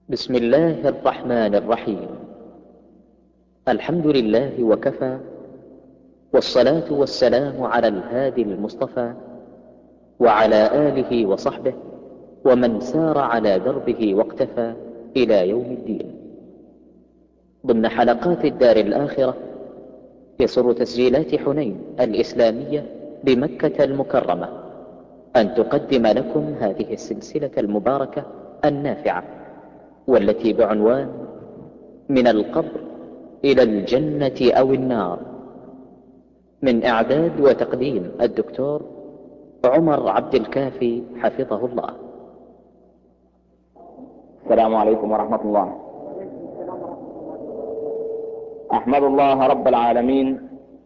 بسم الله الرحمن الرحيم الحمد لله وكفى والصلاة والسلام على الهادي المصطفى وعلى آله وصحبه ومن سار على دربه واقتفى إلى يوم الدين ضمن حلقات الدار الآخرة يسر تسجيلات حنين الإسلامية بمكة المكرمة أن تقدم لكم هذه السلسلة المباركة النافعة والتي بعنوان من القبر إلى الجنة أو النار من إعداد وتقديم الدكتور عمر عبد الكافي حفظه الله السلام عليكم ورحمة الله أحمد الله رب العالمين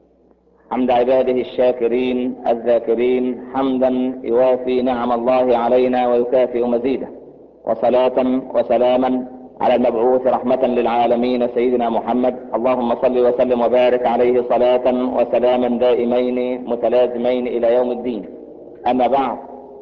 حمد عباده الشاكرين الذاكرين حمدا يوافي نعم الله علينا ويكافئ مزيده وصلاة وسلاما على المبعوث رحمة للعالمين سيدنا محمد اللهم صل وسلم وبارك عليه صلاة وسلاما دائمين متلازمين إلى يوم الدين أما بعد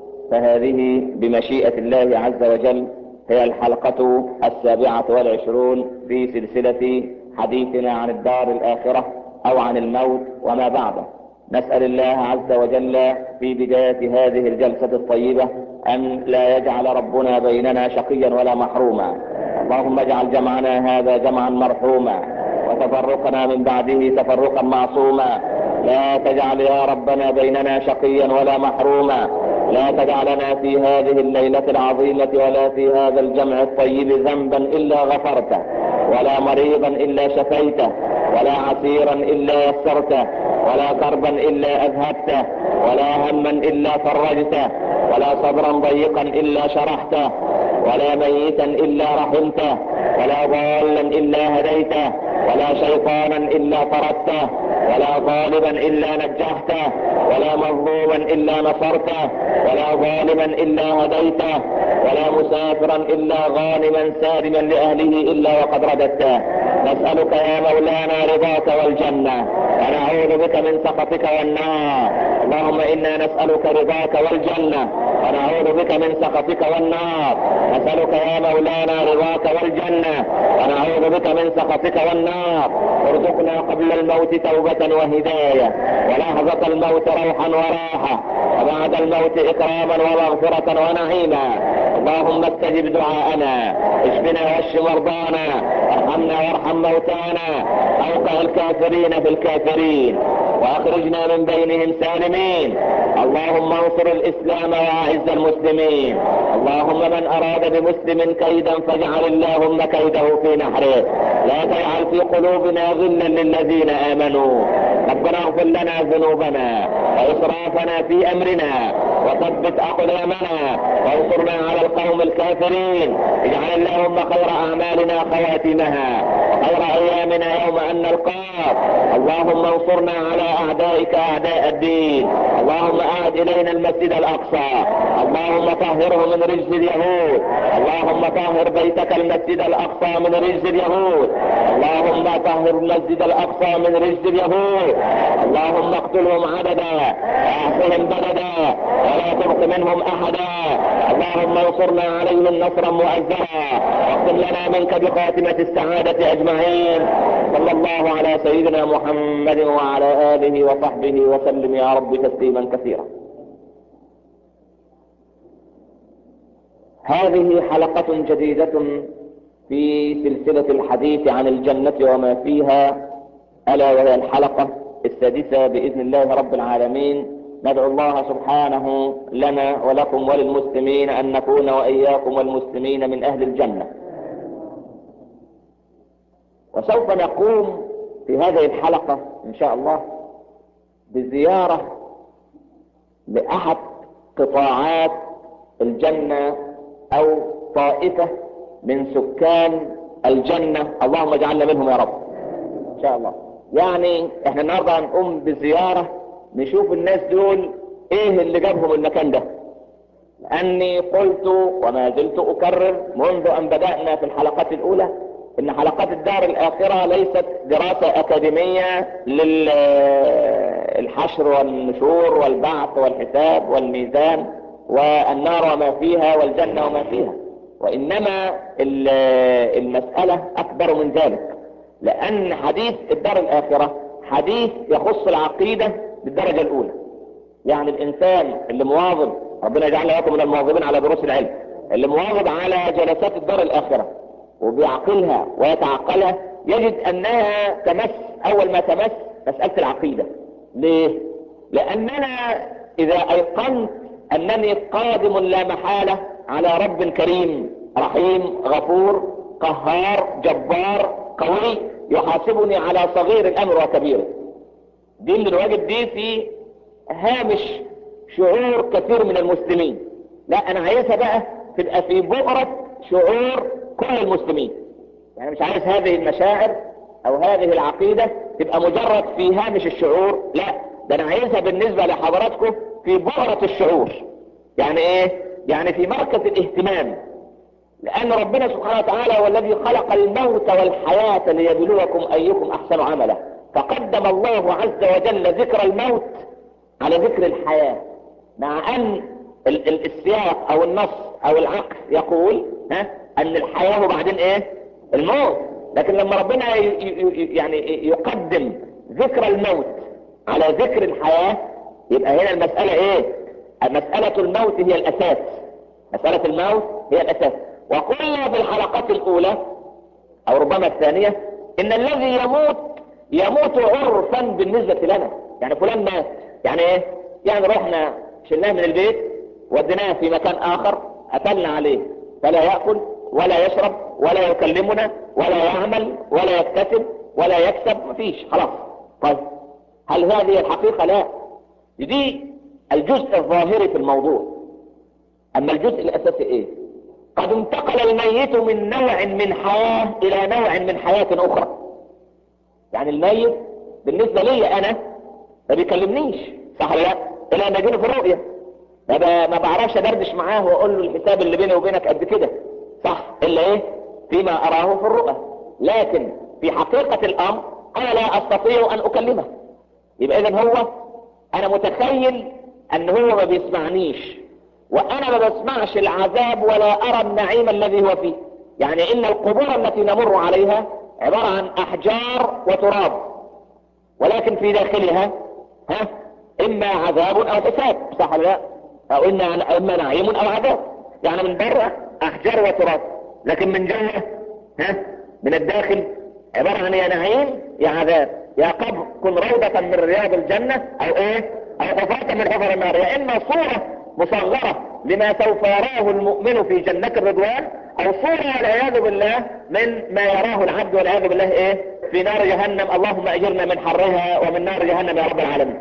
فهذه بمشيئة الله عز وجل هي الحلقة السابعة والعشرون في سلسلة حديثنا عن الدار الآخرة أو عن الموت وما بعده نسأل الله عز وجل في بداية هذه الجلسة الطيبة أن لا يجعل ربنا بيننا شقيا ولا محروما اللهم اجعل جمعنا هذا جمعا مرحوما وتفرقنا من بعده تفرقا معصوما لا تجعل يا ربنا بيننا شقيا ولا محروما لا تجعلنا في هذه الليلة العظيمة ولا في هذا الجمع الطيب ذنبا إلا غفرته ولا مريضا إلا شفيته ولا عسيرا إلا يسرته ولا كربا إلا أذهبته ولا هما إلا فرجته ولا صبرا ضيقا إلا شرحته ولا ميتا إلا رحمته ولا ضالا إلا هديته ولا شيطانا إلا طردته ولا ظالما إلا نجحته ولا مظلوما إلا نصرته ولا ظالما إلا هديته ولا مسافرا إلا غانما سالما لأهله إلا وقد رددته نسألك يا مولانا رضاك والجنة ونعوذ بك من سخطك والنار اللهم إنا نسألك رضاك والجنة ونعوذ بك من سخطك والنار نسألك يا مولانا رضاك والجنة ونعوذ بك من سخطك والنار ارزقنا قبل الموت توبة وهداية ولحظة الموت روحا وراحة وبعد الموت إكراما ومغفرة ونعيما اللهم استجب دعاءنا اشفنا واشف مرضانا ارحمنا وارحم موتانا اوقع الكافرين في الكافرين واخرجنا من بينهم سالمين اللهم انصر الاسلام واعز المسلمين اللهم من اراد بمسلم كيدا فاجعل اللهم كيده في نحره لا تجعل في قلوبنا غلا للذين امنوا ربنا اغفر لنا ذنوبنا واسرافنا في امرنا وثبت اقدامنا وانصرنا على القوم الكافرين اجعل اللهم خير اعمالنا خواتمها وخير ايامنا يوم ان نلقاك اللهم انصرنا على اعدائك اعداء الدين اللهم اعد الينا المسجد الاقصى اللهم طهره من رجز اليهود اللهم طهر بيتك المسجد الاقصى من رجز اليهود اللهم طهر المسجد الاقصى من رجز اليهود اللهم اقتلهم عددا واحصهم بلدا ولا تبق منهم احدا اللهم انصرنا عليهم نصرا مؤزرا واختم لنا منك بخاتمة السعادة اجمعين صلى الله على سيدنا محمد وعلى اله وصحبه وسلم يا رب تسليما كثيرا هذه حلقة جديدة في سلسلة الحديث عن الجنة وما فيها ألا وهي الحلقة السادسة بإذن الله رب العالمين ندعو الله سبحانه لنا ولكم وللمسلمين أن نكون وإياكم والمسلمين من أهل الجنة وسوف نقوم في هذه الحلقة إن شاء الله بزيارة لأحد قطاعات الجنة أو طائفة من سكان الجنة اللهم اجعلنا منهم يا رب إن شاء الله يعني احنا النهارده هنقوم بزيارة نشوف الناس دول ايه اللي جابهم المكان ده لاني قلت وما زلت اكرر منذ ان بدأنا في الحلقات الاولى ان حلقات الدار الاخرة ليست دراسة اكاديمية للحشر والنشور والبعث والحساب والميزان والنار وما فيها والجنة وما فيها وإنما المسألة أكبر من ذلك لأن حديث الدار الآخرة حديث يخص العقيدة بالدرجة الأولى يعني الإنسان اللي مواظب ربنا يجعلنا لكم من المواظبين على دروس العلم اللي مواظب على جلسات الدار الآخرة وبيعقلها ويتعقلها يجد أنها تمس أول ما تمس مسألة العقيدة ليه؟ لأننا إذا أيقنت أنني قادم لا محالة على رب كريم رحيم غفور قهار جبار قوي يحاسبني على صغير الأمر وكبيره دي من الواجب دي في هامش شعور كثير من المسلمين لا أنا عايزها بقى تبقى في بؤرة شعور كل المسلمين يعني مش عايز هذه المشاعر أو هذه العقيدة تبقى مجرد في هامش الشعور لا ده أنا عايزها بالنسبة لحضراتكم في بؤرة الشعور يعني إيه؟ يعني في مركز الاهتمام لأن ربنا سبحانه وتعالى هو الذي خلق الموت والحياة ليبلوكم أيكم أحسن عملا فقدم الله عز وجل ذكر الموت على ذكر الحياة مع أن ال ال السياق أو النص أو العقل يقول ها أن الحياة وبعدين إيه الموت لكن لما ربنا يعني يقدم ذكر الموت على ذكر الحياة يبقى هنا المسألة إيه مسألة الموت هي الأساس مسألة الموت هي الأساس وقلنا في الحلقات الأولى أو ربما الثانية إن الذي يموت يموت عرفا بالنسبة لنا يعني فلان مات يعني إيه؟ يعني رحنا شلناه من البيت وديناه في مكان آخر قتلنا عليه فلا يأكل ولا يشرب ولا يكلمنا ولا يعمل ولا يكتسب ولا يكسب مفيش خلاص طيب هل هذه الحقيقة لا دي الجزء الظاهري في الموضوع أما الجزء الأساسي إيه قد انتقل الميت من نوع من حياة إلى نوع من حياة أخرى يعني الميت بالنسبة لي أنا ما بيكلمنيش صح ولا لا إلا أن يجيني في الرؤية ما بعرفش أدردش معاه وأقول له الحساب اللي بيني وبينك قد كده صح إلا إيه فيما أراه في الرؤى لكن في حقيقة الأمر أنا لا أستطيع أن أكلمه يبقى إذن هو أنا متخيل أن هو ما بيسمعنيش وأنا ما بسمعش العذاب ولا أرى النعيم الذي هو فيه يعني إن القبور التي نمر عليها عبارة عن أحجار وتراب ولكن في داخلها ها إما عذاب أو حساب صح لا أو إما, إما نعيم أو عذاب يعني من بره أحجار وتراب لكن من جوه ها من الداخل عبارة عن يا نعيم يا عذاب يا قبر كن روضة من رياض الجنة أو إيه أو حفاة من حفر النار يا إما صورة مصغرة لما سوف يراه المؤمن في جنة الرضوان او صورة والعياذ بالله من ما يراه العبد والعياذ بالله ايه في نار جهنم اللهم اجرنا من حرها ومن نار جهنم يا رب العالمين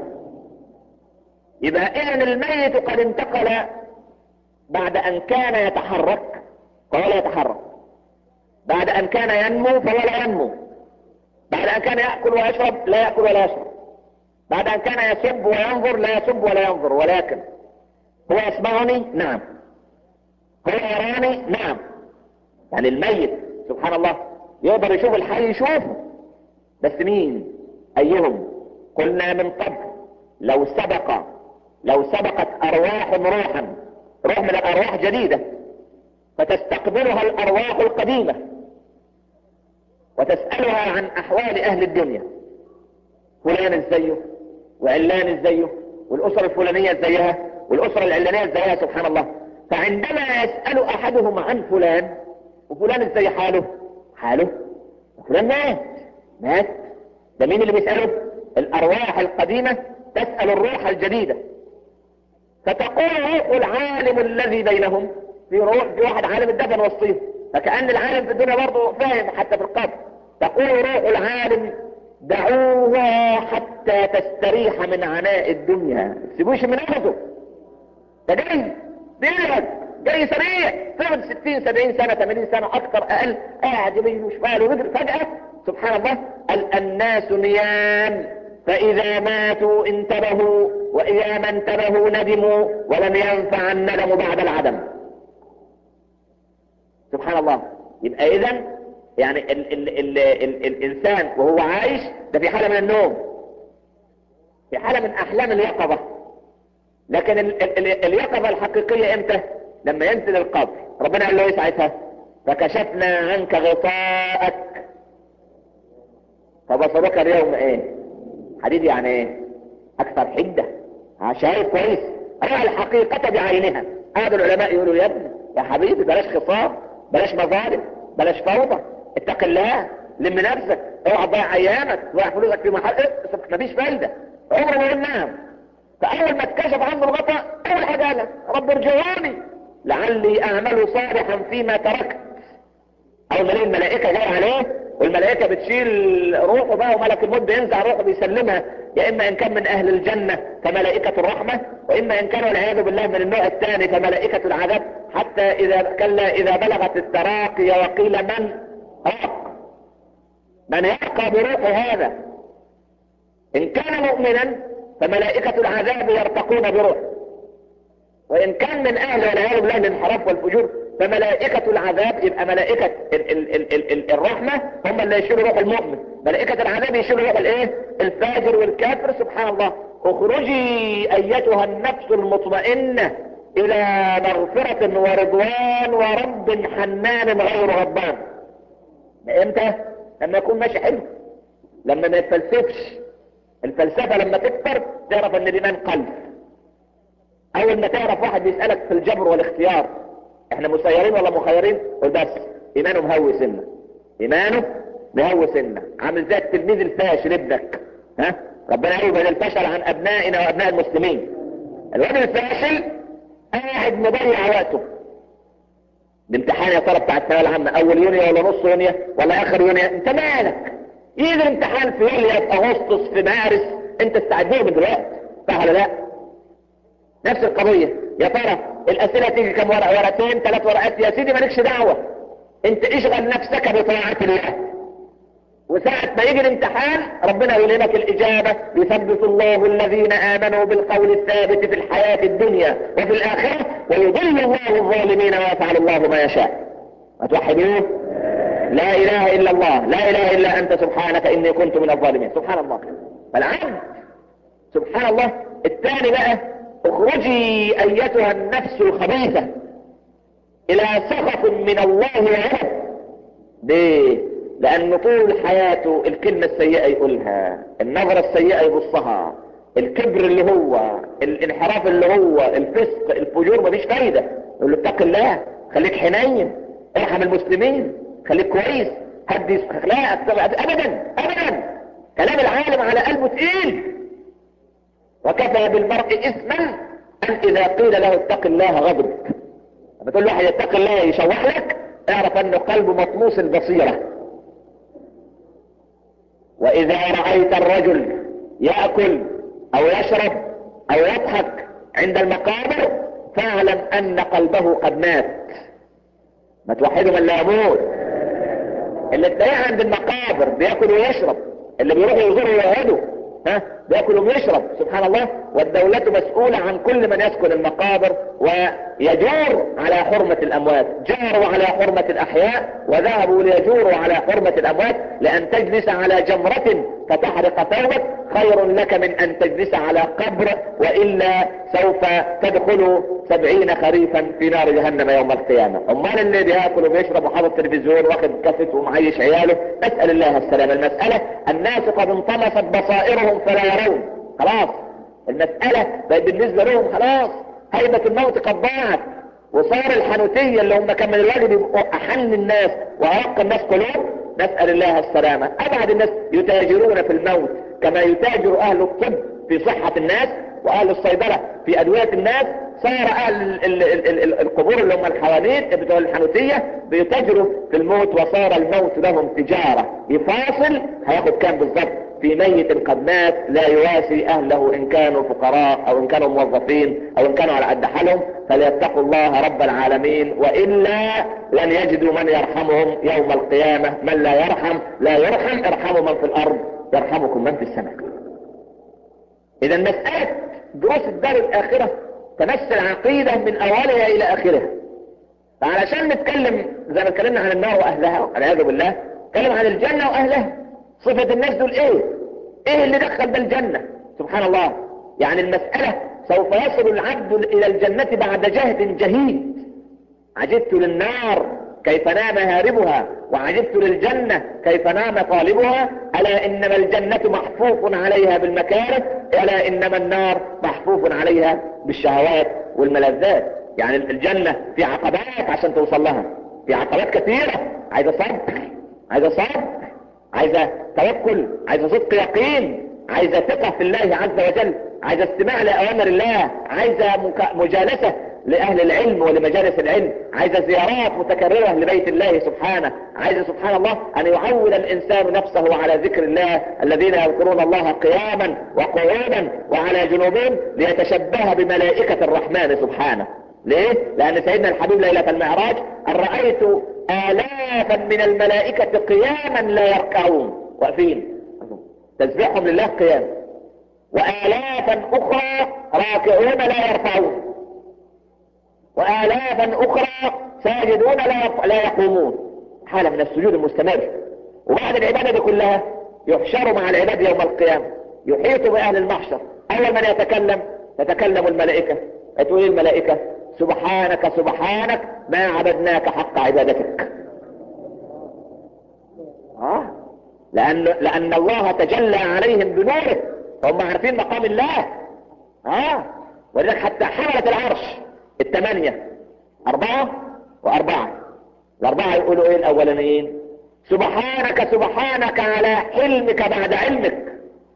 يبقى اذا الميت قد انتقل بعد ان كان يتحرك فهو لا يتحرك بعد ان كان ينمو فهو لا ينمو بعد ان كان يأكل ويشرب لا يأكل ولا يشرب بعد ان كان يسب وينظر لا يسب ولا ينظر ولكن هو يسمعني نعم هو يراني نعم يعني الميت سبحان الله يقدر يشوف الحي يشوفه بس مين ايهم قلنا من قبل لو سبق لو سبقت ارواح روحا روح من الارواح جديدة فتستقبلها الارواح القديمة وتسألها عن احوال اهل الدنيا فلان ازايه وعلان ازايه والاسرة الفلانية ازيها والاسرة العلانية ازيها سبحان الله فعندما يسأل احدهم عن فلان وفلان ازاي حاله حاله فلان مات مات ده مين اللي بيسأله الارواح القديمة تسأل الروح الجديدة فتقول روح العالم الذي بينهم في روح في واحد عالم الدفن والصيف فكأن العالم في الدنيا برضه فاهم حتى في القبر تقول روح العالم دعوها حتى تستريح من عناء الدنيا سيبوش من أخذه ده جاي بيلعب جاي سريع فقد 60 70 سنة 80 سنة اكثر اقل قاعد يمين وشمال ويجري فجأة سبحان الله الناس نيام فاذا ماتوا انتبهوا واذا ما انتبهوا ندموا ولم ينفع الندم بعد العدم سبحان الله يبقى اذا يعني ال ال ال ال الانسان وهو عايش ده في حالة من النوم في حالة من احلام اليقظة لكن ال ال اليقظة الحقيقية امتى لما ينزل القبر ربنا قال له ايه ساعتها فكشفنا عنك غطاءك فبصرك اليوم ايه حديد يعني ايه اكثر حده شايف كويس رأى الحقيقة بعينها هذا العلماء يقولوا يا ابني يا حبيبي بلاش خصام بلاش مظالم بلاش فوضى اتق الله لم نفسك اوعى تضيع ايامك تضيع فلوسك في محل إيه؟ مفيش فايده عمره ما ينام فاول ما اتكشف عنه الغطاء اول حاجه قال رب ارجعوني لعلي اعمل صالحا فيما تركت اول ما الملائكه جايه عليه والملائكة بتشيل روحه بقى وملك الموت بينزع روحه بيسلمها يا اما ان كان من اهل الجنة فملائكة الرحمة واما ان كان والعياذ بالله من النوع الثاني فملائكة العذاب حتى اذا كلا اذا بلغت التراقي وقيل من راق من يرقى بروح هذا ان كان مؤمنا فملائكة العذاب يرتقون بروحه وان كان من اهل والعياذ بالله الانحراف والفجور فملائكة العذاب يبقى ملائكة ال ال ال ال ال الرحمة هم اللي يشيلوا روح المؤمن ملائكة العذاب يشيلوا روح الايه الفاجر والكافر سبحان الله اخرجي ايتها النفس المطمئنة الى مغفرة ورضوان ورب حنان غير غضبان امتى لما يكون ماشي حلو لما ما يتفلسفش الفلسفة لما تكتر تعرف ان الايمان قلب اول ما تعرف واحد بيسألك في الجبر والاختيار احنا مسيرين ولا مخيرين قول بس ايمانه مهوي سنة ايمانه مهوي سنة عامل زي التلميذ الفاشل ابنك ها ربنا يقول بين الفشل عن ابنائنا وابناء المسلمين الواد الفاشل قاعد مضيع وقته الامتحان يا ترى بتاع الثانويه العامه اول يونيو ولا نص يونيو ولا اخر يونيو انت مالك يجي الامتحان في يوليو في اغسطس في مارس انت استعد له من دلوقتي صح ولا لا نفس القضيه يا ترى الاسئله تيجي كم ورقه ورقتين ثلاث ورقات يا سيدي مالكش دعوه انت اشغل نفسك بطاعه الله وساعة ما يجي الامتحان ربنا يلهمك الإجابة يثبت الله الذين آمنوا بالقول الثابت في الحياة الدنيا وفي الآخرة ويضل الله الظالمين ويفعل الله ما يشاء أتوحدون لا إله إلا الله لا إله إلا أنت سبحانك إني كنت من الظالمين سبحان الله فالعبد سبحان الله الثاني بقى اخرجي أيتها النفس الخبيثة إلى سخط من الله وعلا ليه لأنه طول حياته الكلمة السيئة يقولها النظرة السيئة يبصها الكبر اللي هو الانحراف اللي هو الفسق الفجور مفيش فايدة يقول له اتق الله خليك حنين ارحم المسلمين خليك كويس هدي اخلاقك ابدا ابدا كلام العالم على قلبه تقيل وكفى بالمرء اسما ان اذا قيل له اتق الله غضب لما تقول له واحد اتق الله يشوح لك اعرف انه قلبه مطموس البصيره واذا رأيت الرجل يأكل او يشرب او يضحك عند المقابر فاعلم ان قلبه قد مات ما توحده من لا يموت اللي تلاقيه عند المقابر بياكل ويشرب اللي بيروح يزور ويهده ها بياكل ويشرب سبحان الله والدولة مسؤولة عن كل من يسكن المقابر ويجور على حرمة الأموات جاروا على حرمة الأحياء وذهبوا ليجوروا على حرمة الأموات لأن تجلس على جمرة فتحرق ثوبك خير لك من أن تجلس على قبر وإلا سوف تدخل سبعين خريفا في نار جهنم يوم القيامة أمال اللي بياكل وبيشرب وحاطط تلفزيون واخد كاسيت ومعيش عياله نسأل الله السلامة المسألة الناس قد انطمست بصائرهم فلا يرون خلاص المسألة بقت بالنسبة لهم خلاص هيبة الموت قد ضاعت وصار الحنوتية اللي هم كان من الواجب يبقوا أحن الناس وأرق الناس قلوب نسأل الله السلامة أبعد الناس يتاجرون في الموت كما يتاجر أهل الطب في صحة الناس وأهل الصيدلة في أدوية الناس صار أهل ال ال ال ال القبور اللي هم الحوانيت بتوع الحنوتية بيتاجروا في الموت وصار الموت لهم تجارة يفاصل هياخد كام بالظبط في ميت قد مات لا يواسي اهله ان كانوا فقراء او ان كانوا موظفين او ان كانوا على قد حالهم فليتقوا الله رب العالمين والا لن يجدوا من يرحمهم يوم القيامة من لا يرحم لا يرحم ارحموا من في الارض يرحمكم من في السماء اذا مسألة دروس الدار الاخرة تمثل عقيدة من اولها الى اخرها فعلشان نتكلم زي ما اتكلمنا عن النار واهلها والعياذ بالله نتكلم عن الجنة واهلها صفة الناس دول ايه ايه اللي دخل بالجنة سبحان الله يعني المسألة سوف يصل العبد الى الجنة بعد جهد جهيد عجبت للنار كيف نام هاربها وعجبت للجنة كيف نام طالبها ألا إنما الجنة محفوف عليها بالمكاره ألا إنما النار محفوف عليها بالشهوات والملذات يعني الجنة في عقبات عشان توصل لها في عقبات كثيرة عايزة صبر عايزة صبر عايزة توكل عايزة صدق يقين عايزة ثقة في الله عز وجل عايزة استماع لأوامر الله عايزة مجالسة لأهل العلم ولمجالس العلم عايزة زيارات متكررة لبيت الله سبحانه عايزة سبحان الله أن يعود الإنسان نفسه على ذكر الله الذين يذكرون الله قياما وقعودا وعلى جنوبهم ليتشبه بملائكة الرحمن سبحانه ليه؟ لأن سيدنا الحبيب ليلة المعراج أن رأيت آلافا من الملائكة قياما لا يركعون واقفين تسبيحهم لله قيام وآلافا أخرى راكعون لا يرفعون وآلافا أخرى ساجدون لا لا يقومون حالة من السجود المستمر وبعد العبادة دي كلها يحشر مع العباد يوم القيامة يحيط بأهل المحشر أول من يتكلم تتكلم الملائكة تقول الملائكة سبحانك سبحانك ما عبدناك حق عبادتك آه لأن, لأن الله تجلى عليهم بنوره فهم عارفين مقام الله آه ولذلك حتى حملة العرش الثمانية أربعة وأربعة الأربعة يقولوا إيه الأولانيين سبحانك سبحانك على حلمك بعد علمك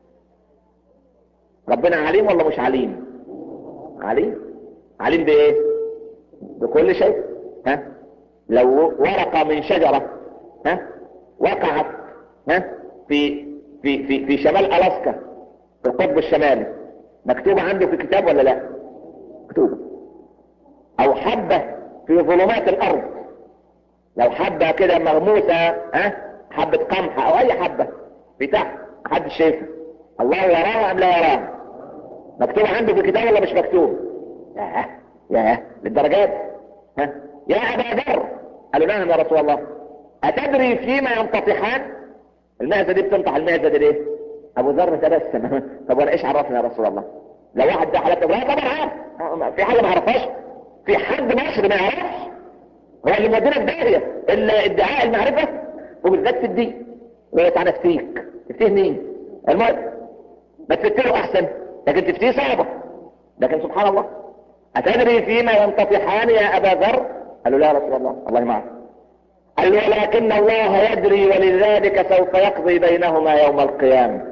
ربنا عليم ولا مش عليم عليم عليم بإيه بكل شيء ها لو ورقة من شجرة ها وقعت ها في في في في شمال ألاسكا في القطب الشمالي مكتوبة عنده في كتاب ولا لا مكتوبة او حبة في ظلمات الارض لو حبة كده مغموسة ها حبة قمح او اي حبة في تحت حد شايفها الله يراها ام لا يراها مكتوب عنده في الكتاب ولا مش مكتوب ياه ياه للدرجات ها يا ابا ذر قالوا نعم يا رسول الله اتدري فيما ينتطحان المعزة دي بتنطح المعزة دي ليه ابو ذر تبسم طب وانا ايش عرفني يا رسول الله لو واحد ده حالته طبعا عارف في حاجة ما عرفهاش في حد مصر ما يعرفش هو اللي مودينا في داهيه الا ادعاء المعرفه وبالذات في الدين وهي تعالى تفتيك تفتيه مين المهم ما تفتيه احسن لكن تفتيه صعبه لكن سبحان الله اتدري فيما ينتطحان يا ابا ذر قالوا لا يا رسول الله الله معك قال له ولكن الله يدري ولذلك سوف يقضي بينهما يوم القيامه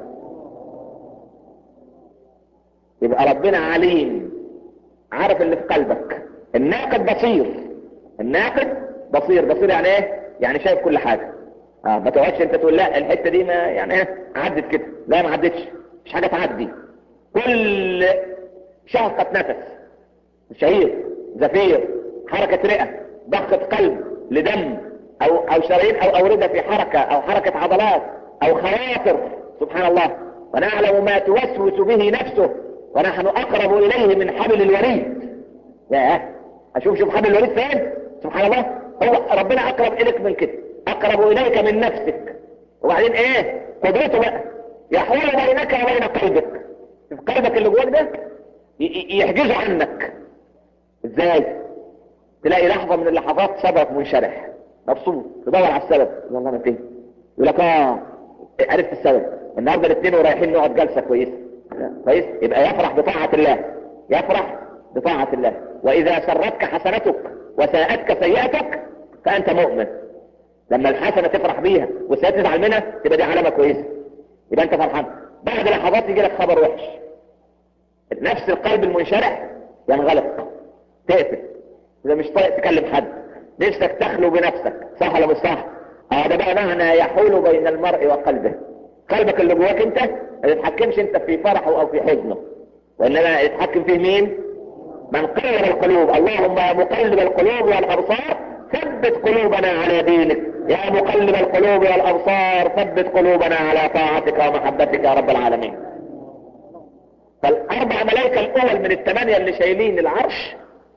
يبقى ربنا عليم عارف اللي في قلبك الناقد بصير الناقد بصير بصير يعني ايه يعني شايف كل حاجة اه ما تقعدش انت تقول لا الحتة دي ما يعني ايه عدت كده لا ما عدتش مش حاجة تعدي كل شهقة نفس شهيق زفير حركة رئة ضغطة قلب لدم او او شرايين او اوردة في حركة او حركة عضلات او خواطر سبحان الله ونعلم ما توسوس به نفسه ونحن اقرب اليه من حبل الوريد يا اشوف شوف حبل الوريد فين سبحان الله هو ربنا اقرب اليك من كده اقرب اليك من نفسك وبعدين ايه قدرته بقى يحول بينك وبين قلبك شوف قلبك اللي جواك ده يحجزه عنك ازاي تلاقي لحظة من اللحظات صدرك منشرح مبسوط تدور على السبب والله ما فين يقول لك اه عرفت السبب النهارده الاثنين ورايحين نقعد جلسه كويسه كويس يبقى يفرح بطاعه الله يفرح بطاعه الله واذا سرتك حسنتك وساءتك سيئتك فانت مؤمن لما الحسنه تفرح بيها والسيئه تزعل منها تبقى دي علامه كويسه يبقى انت فرحان بعد لحظات يجي لك خبر وحش نفس القلب المنشرح ينغلق تقفل اذا مش طايق تكلم حد نفسك تخلو بنفسك صح ولا مش صح هذا بقى معنى يحول بين المرء وقلبه قلبك اللي جواك انت ما تتحكمش انت في فرحه او في حزنه وانما يتحكم فيه مين من قلب القلوب اللهم يا مقلب القلوب والابصار ثبت قلوبنا على دينك يا مقلب القلوب والابصار ثبت قلوبنا على طاعتك ومحبتك يا رب العالمين فالاربع ملائكه الاول من الثمانيه اللي شايلين العرش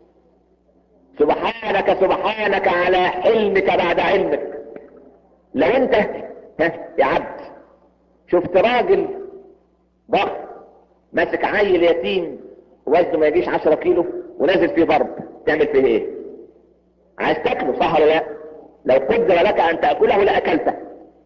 سبحانك سبحانك على حلمك بعد علمك لو انت ها يا عبد شفت راجل ضخم ماسك عيل يتيم وزنه ما يجيش 10 كيلو ونازل فيه ضرب تعمل فيه ايه عايز تاكله صح ولا لا لو قدر لك ان تاكله لاكلته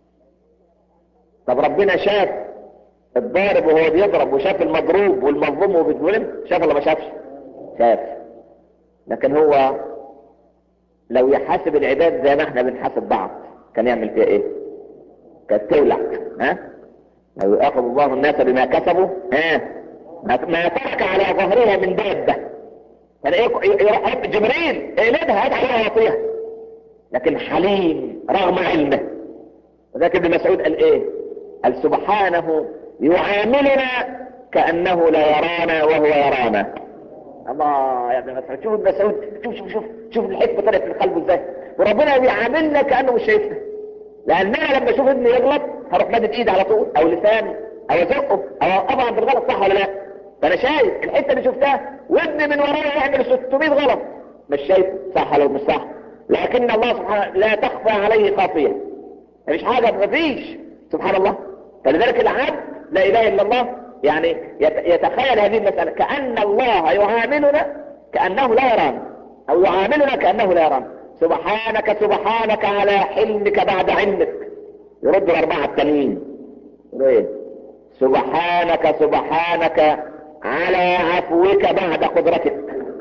طب ربنا شاف الضارب وهو بيضرب وشاف المضروب والمظلوم وهو بيتظلم شاف ولا ما شافش شاف لكن هو لو يحاسب العباد زي ما احنا بنحاسب بعض كان يعمل فيها ايه كانت تولع ها لو ياخذ الله الناس بما كسبوا ها ما ترك على ظهرها من دابه كان ايه يروح جبريل اقلبها هات عليها يعطيها لكن حليم رغم علمه وذاك ابن مسعود قال ايه قال سبحانه يعاملنا كانه لا يرانا وهو يرانا الله يا ابن مسعود شوف ابن مسعود شوف شوف شوف شوف الحكمه طلعت من قلبه ازاي وربنا بيعاملنا كانه مش شايفنا لان انا لما اشوف ابني يغلط هروح مادد ايدي على طول او لسان او ازقه او اوقفه عند الغلط صح ولا لا فانا شايف الحته اللي شفتها وابني من ورايا يعمل 600 غلط مش شايف صح ولا مش صح لكن الله سبحانه لا تخفى عليه خافيه مفيش حاجه مفيش سبحان الله فلذلك العبد لا اله الا الله يعني يتخيل هذه المساله كان الله يعاملنا كانه لا يرانا او يعاملنا كانه لا يرانا سبحانك سبحانك على حلمك بعد علمك يرد الاربعه التانيين ايه سبحانك سبحانك على عفوك بعد قدرتك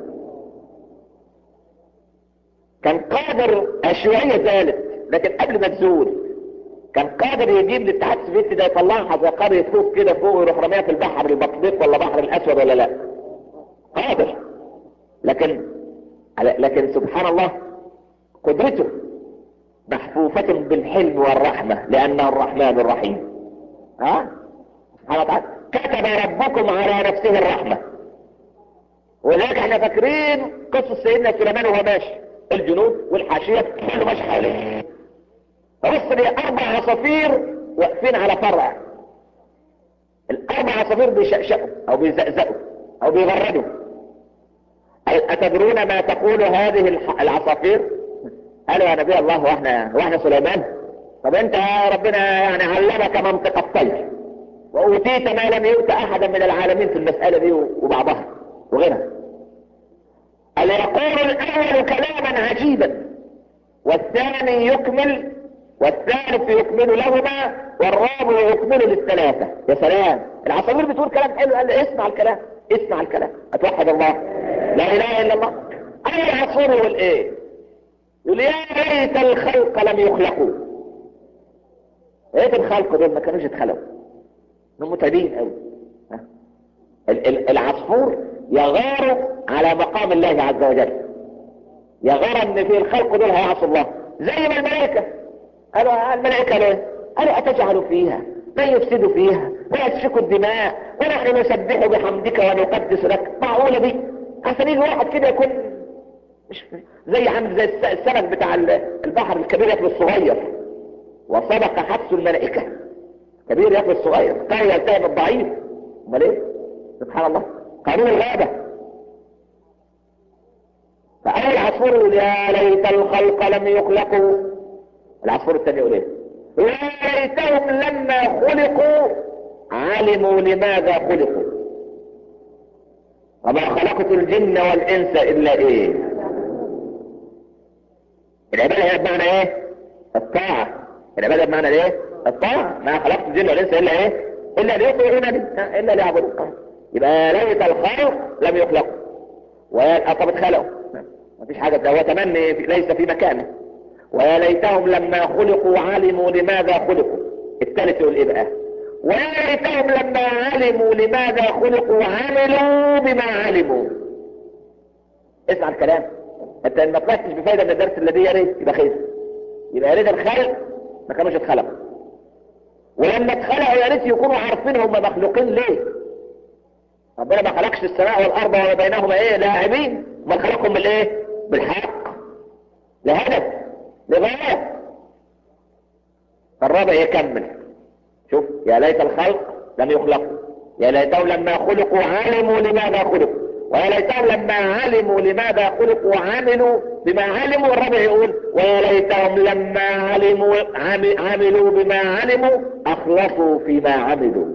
كان قادر الشيوعية زالت لكن قبل ما تزول كان قادر يجيب الاتحاد السوفيتي ده يطلعها زي قرية فوق كده فوق ويروح رميها في البحر البطبيق ولا بحر الاسود ولا لا قادر لكن لكن سبحان الله قدرته محفوفة بالحلم والرحمة لأنه الرحمن الرحيم ها سبحانه وتعالى كتب ربكم على نفسه الرحمة ولذلك احنا فاكرين قصة سيدنا سليمان وهو ماشي الجنود والحاشية كله ماشي حواليه بص لي اربع عصافير واقفين على فرع الاربع عصافير بيشقشقوا او بيزقزقوا او بيغردوا اتدرون ما تقول هذه العصافير قالوا يا نبي الله واحنا واحنا سليمان طب انت يا ربنا يعني علمك منطق الطير وأوتيت ما لم يؤت أحدا من العالمين في المسألة دي وبعضها وغيرها ألا يقول الأول كلاما عجيبا والثاني يكمل والثالث يكمل لهما والرابع يكمل للثلاثة يا سلام العصافير بتقول كلام حلو قال لي اسمع الكلام اسمع الكلام اتوحد الله لا اله الا الله اي عصفور يقول ايه يقول يا ليت الخلق لم يخلقوا ايه الخلق دول ما كانوش اتخلقوا انهم متعبين قوي العصفور يغار على مقام الله عز وجل يغار ان في الخلق دول هيعصوا الله زي ما الملائكة قالوا الملائكة ليه قالوا اتجعل فيها من يفسد فيها ويسفك الدماء ونحن نسبح بحمدك ونقدس لك معقولة دي عشان يجي واحد كده يكون مش زي عامل زي السمك بتاع البحر الكبير ياكل الصغير وسبق حبس الملائكة كبير ياكل الصغير طاغي يلتهم الضعيف امال ايه سبحان الله قانون الغابة فأي العصفور يقول يا ليت الخلق لم يخلقوا العصفور الثاني يقول ايه يا ليتهم لما خلقوا علموا لماذا خلقوا وما خلقت الجن والانس الا ايه العبادة هي بمعنى ايه الطاعة العبادة بمعنى ايه الطاعة ما خلقت الجن والانس الا ايه الا ليطيعونني الا ليعبدون يبقى ليت الخلق لم يخلقوا ويا طب اتخلقوا مفيش حاجة هو تمني ليس في مكانه ويا ليتهم لما خلقوا علموا لماذا خلقوا الثالث يقول ايه بقى ويا ليتهم لما علموا لماذا خلقوا عملوا بما علموا اسمع الكلام انت ما طلعتش بفايده من الدرس الذي يا ريت يبقى خير يبقى يا ريت الخلق ما كانوش اتخلقوا ولما اتخلقوا يا ريت يكونوا عارفين هم مخلوقين ليه ربنا ما خلقش السماء والارض وما بينهما ايه لاعبين ما خلقهم بالايه بالحق لهدف لغايه فالرابع يكمل شوف يا ليت الخلق لم يخلقوا يا ليتهم لما خلقوا علموا لماذا خلقوا ويا ليتهم لما علموا لماذا خلقوا عملوا بما علموا الرابع يقول ويا ليتهم لما علموا عملوا بما علموا اخلصوا فيما عملوا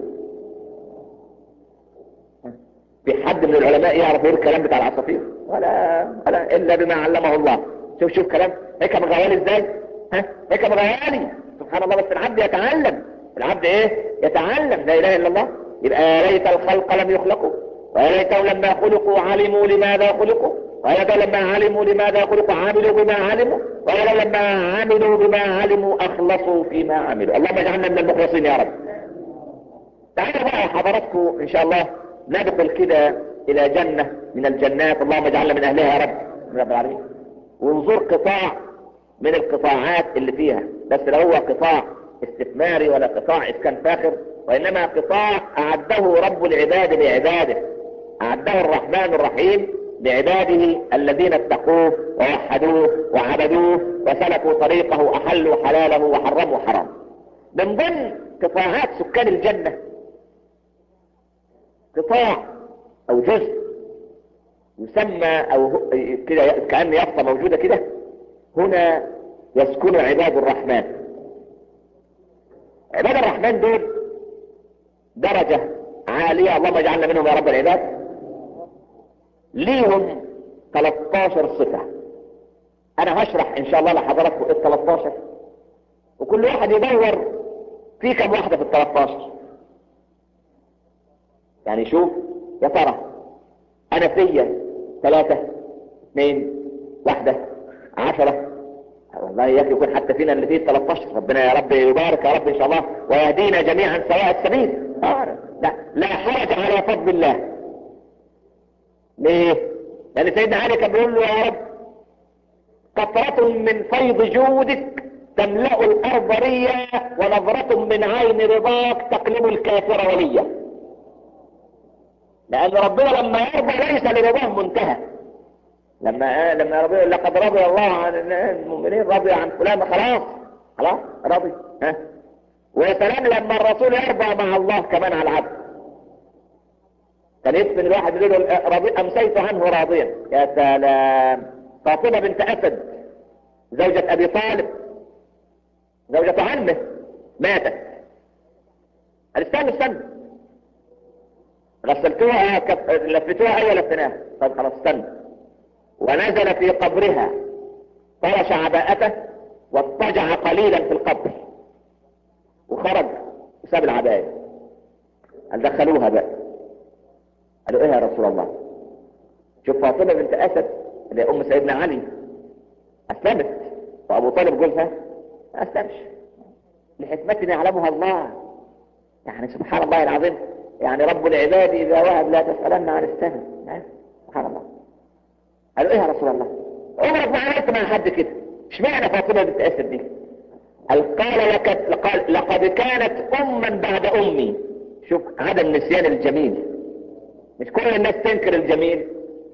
في حد من العلماء يعرف يقول الكلام بتاع العصافير ولا ولا الا بما علمه الله شوف شوف كلام هيك مغيالي ازاي ها هيك مغيالي سبحان الله بس العبد يتعلم العبد ايه يتعلم لا اله الا الله يبقى ليت الخلق لم يخلقوا وليتهم لما خلقوا علموا لماذا خلقوا وليتهم لما علموا لماذا خلقوا عملوا بما علموا وليتهم لما عملوا بما علموا اخلصوا فيما عملوا اللهم اجعلنا من المخلصين يا رب تعالوا بقى حضراتكم ان شاء الله ندخل كده الى جنة من الجنات اللهم اجعلنا من اهلها يا رب من رب العالمين ونزور قطاع من القطاعات اللي فيها بس لا هو قطاع استثماري ولا قطاع اسكان فاخر وانما قطاع اعده رب العباد لعباده اعده الرحمن الرحيم لعباده الذين اتقوه ووحدوه وعبدوه وسلكوا طريقه احلوا حلاله وحرموا حرام من ضمن قطاعات سكان الجنة قطاع او جزء يسمى او كده كأن يافطة موجودة كده هنا يسكن عباد الرحمن عباد الرحمن دول درجة عالية اللهم اجعلنا منهم يا رب العباد ليهم 13 صفة انا هشرح ان شاء الله لحضراتكم ال 13 وكل واحد يدور في كم واحدة في ال 13 يعني شوف يا ترى انا فيا ثلاثة اثنين واحدة عشرة والله يا يكون حتى فينا اللي فيه 13 ربنا يا رب يبارك يا رب ان شاء الله ويهدينا جميعا سواء السبيل آه لا لا حرج على فضل الله ليه لان سيدنا علي كان بيقول له يا رب قطرة من فيض جودك تملأ الارض ريا ونظرة من عين رضاك تقلب الكافر وليا لان ربنا لما يرضى ليس لرضاه منتهى لما لما ربنا لقد رضي الله عن المؤمنين رضي عن فلان خلاص خلاص رضي ها ويا سلام لما الرسول يرضى مع الله كمان على العبد كان يدفن الواحد يقول له رضي امسيت عنه راضيا يا سلام فاطمه بنت اسد زوجة ابي طالب زوجة عمه ماتت قال استنى استنى غسلتوها كف... لفتوها ايوه لفناها طب خلاص استنى ونزل في قبرها فرش عباءته واضطجع قليلا في القبر وخرج وساب العباية قال دخلوها بقى قالوا ايه يا رسول الله شوف فاطمة بنت اسد اللي ام سيدنا علي اسلمت وابو طالب جوزها ما اسلمش لحكمة يعلمها الله يعني سبحان الله العظيم يعني رب العباد اذا وهب لا تسألن عن السنة سبحان الله قالوا ايه يا رسول الله عمرك ما عملت مع حد كده اشمعنى فاطمة بنت اسد دي قال قال لك قال لقد كانت اما بعد امي شوف عدم نسيان الجميل مش كل الناس تنكر الجميل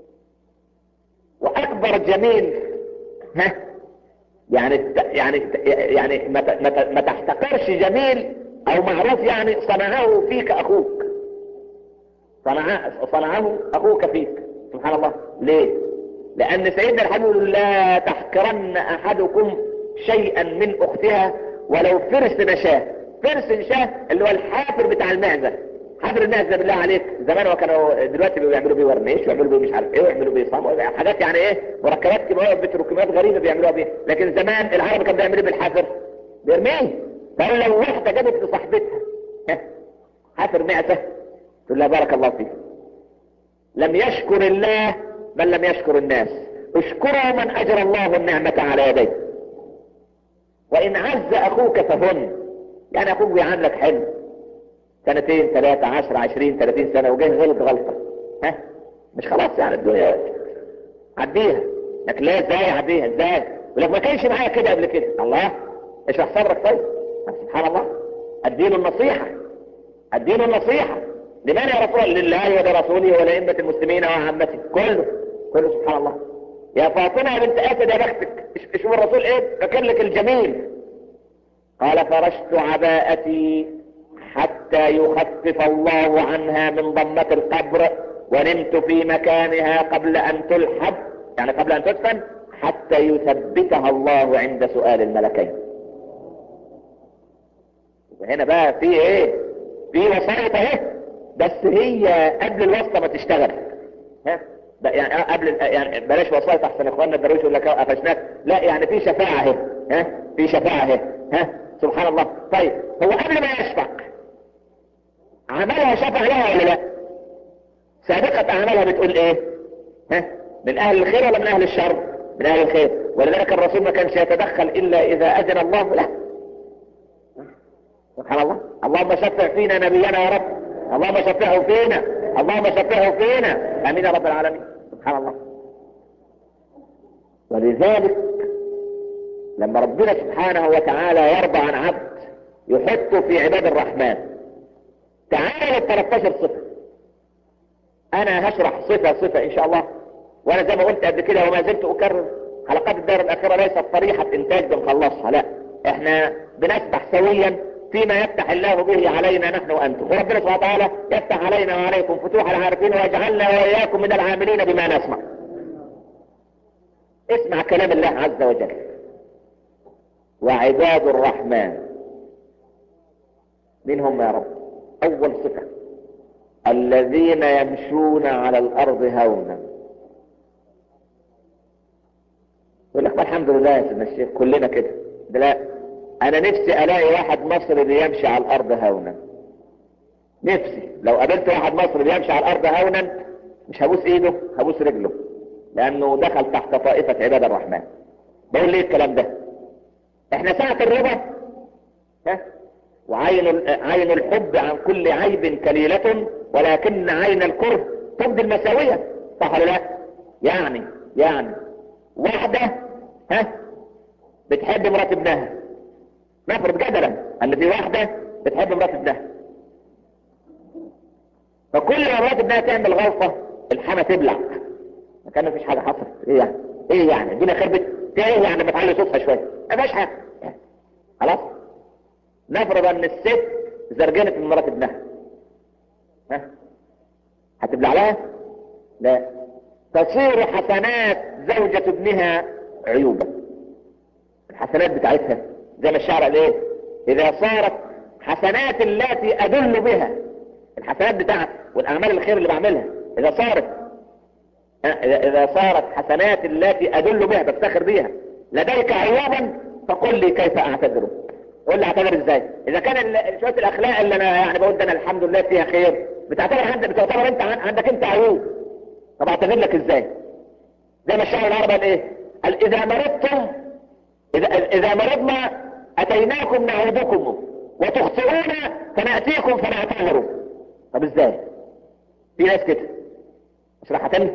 واكبر جميل ها يعني يعني يعني ما ما تحتقرش جميل او معروف يعني صنعه فيك اخوك صنعه صنعه اخوك فيك سبحان الله ليه لان سيدنا الحبيب لا تحقرن احدكم شيئا من اختها ولو فرس نشاه فرس نشاه اللي هو الحافر بتاع المعزة حافر المعزة بالله عليك زمان كانوا دلوقتي بيعملوا بيه ورنيش ويعملوا بيه مش عارف ايه ويعملوا بيه صام حاجات يعني ايه مركبات كيماويه بتروكيمات غريبه بيعملوها بيه لكن زمان العرب كانوا بيعملوا بالحافر بيرميه فقال لو واحده جابت لصاحبتها حافر معزة تقول لها بارك الله فيك لم يشكر الله بل لم يشكر الناس اشكروا من اجر الله النعمة على يديه وان عز اخوك فهن يعني اخوك بيعاملك حلو سنتين ثلاثة عشر عشرين ثلاثين سنة وجه غلط غلطة ها مش خلاص يعني الدنيا عديها لكن لا ازاي عديها ازاي ولك ما كانش معايا كده قبل كده الله اشرح صدرك طيب سبحان الله اديله النصيحة اديله النصيحة لمن يا رسول لله ولرسوله ولأئمة المسلمين وعامته كله كله سبحان الله يا فاطمة يا بنت أسد يا بختك شوف الرسول ايه فكر لك الجميل قال فرشت عباءتي حتى يخفف الله عنها من ضمة القبر ونمت في مكانها قبل ان تلحد يعني قبل ان تدفن حتى يثبتها الله عند سؤال الملكين هنا بقى في ايه في وسائط اهي بس هي قبل الواسطة ما تشتغل ها يعني قبل يعني بلاش وصاية احسن اخواننا الدرويش يقول لك قفشناك لا يعني في شفاعة اهي ها في شفاعة اهي ها سبحان الله طيب هو قبل ما يشفع عملها شفع لها ولا لا سابقة اعمالها بتقول ايه ها من اهل الخير ولا من اهل الشر من اهل الخير ولذلك الرسول ما كانش يتدخل الا اذا اذن الله له سبحان الله اللهم شفع فينا نبينا يا رب اللهم شفعه فينا اللهم شفعه فينا امين يا رب العالمين سبحان الله ولذلك لما ربنا سبحانه وتعالى يرضى عن عبد يحطه في عباد الرحمن تعالى لل 13 صفة انا هشرح صفة صفة ان شاء الله وانا زي ما قلت قبل كده وما زلت اكرر حلقات الدار الاخيرة ليست طريحة انتاج بنخلصها لا احنا بنسبح سويا فيما يفتح الله به علينا نحن وانتم وربنا سبحانه وتعالى يفتح علينا وعليكم فتوح العارفين ويجعلنا واياكم من العاملين بما نسمع اسمع كلام الله عز وجل وعباد الرحمن من هم يا رب اول صفة الذين يمشون على الارض هونا يقول لك الحمد لله يا سيدنا الشيخ كلنا كده لا انا نفسي الاقي واحد مصري بيمشي على الارض هونا نفسي لو قابلت واحد مصري بيمشي على الارض هونا مش هبوس ايده هبوس رجله لانه دخل تحت طائفة عباد الرحمن بقول ليه الكلام ده احنا ساعة الرضا ها وعين عين الحب عن كل عيب كليلة ولكن عين الكره تبدي المساوية صح ولا لا يعني يعني واحدة ها بتحب مرات ابنها نفرض جدلا ان في واحدة بتحب مرات ابنها فكل ما مرات ابنها تعمل غلطة الحما تبلع كان مفيش حاجة حصلت ايه يعني ايه يعني الدنيا خربت ايه يعني بتعلي صوتها شوية ما فيش حاجة خلاص نفرض ان الست زرجنت من مرات ابنها ها هتبلع لها لا تصير حسنات زوجة ابنها عيوبا الحسنات بتاعتها زي ما الشعر قال ايه اذا صارت حسنات التي ادل بها الحسنات بتاعتي والاعمال الخير اللي بعملها اذا صارت اذا صارت حسنات التي ادل بها بفتخر بيها لديك عيوبا فقل لي كيف اعتذر قول لي اعتذر ازاي اذا كان شويه الاخلاق اللي انا يعني بقول ده انا الحمد لله فيها خير بتعتبر عندك بتعتبر انت عندك انت عيوب طب اعتذر لك ازاي زي ما الشاعر العربي قال ايه قال اذا مرضتم اذا اذا مرضنا اتيناكم نعودكم وتخطئون فناتيكم فنعتذر طب ازاي في ناس كده اشرحها تاني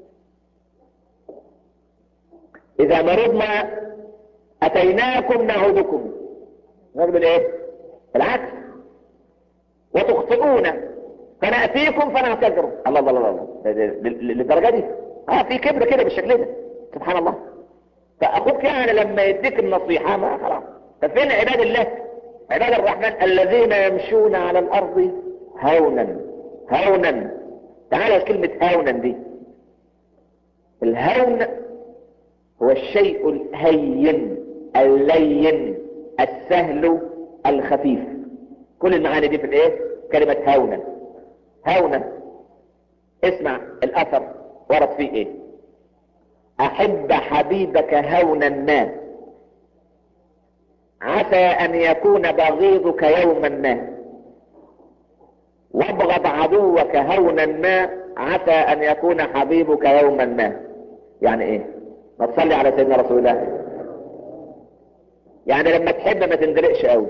اذا مرضنا اتيناكم نعودكم نعمل ايه العكس وتخطئون فنأتيكم فنعتذر الله الله الله الله للدرجة دي اه في كبر كده بالشكل ده سبحان الله فاخوك يعني لما يديك النصيحة ما خلاص ففين عباد الله عباد الرحمن الذين يمشون على الارض هونا هونا تعالى كلمة هونا دي الهون هو الشيء الهين اللين السهل الخفيف كل المعاني دي في الايه كلمة هونا هونا اسمع الاثر ورد فيه ايه احب حبيبك هونا ما عسى ان يكون بغيضك يوما ما وابغض عدوك هونا ما عسى ان يكون حبيبك يوما ما يعني ايه ما تصلي على سيدنا رسول الله يعني لما تحب ما تندلقش قوي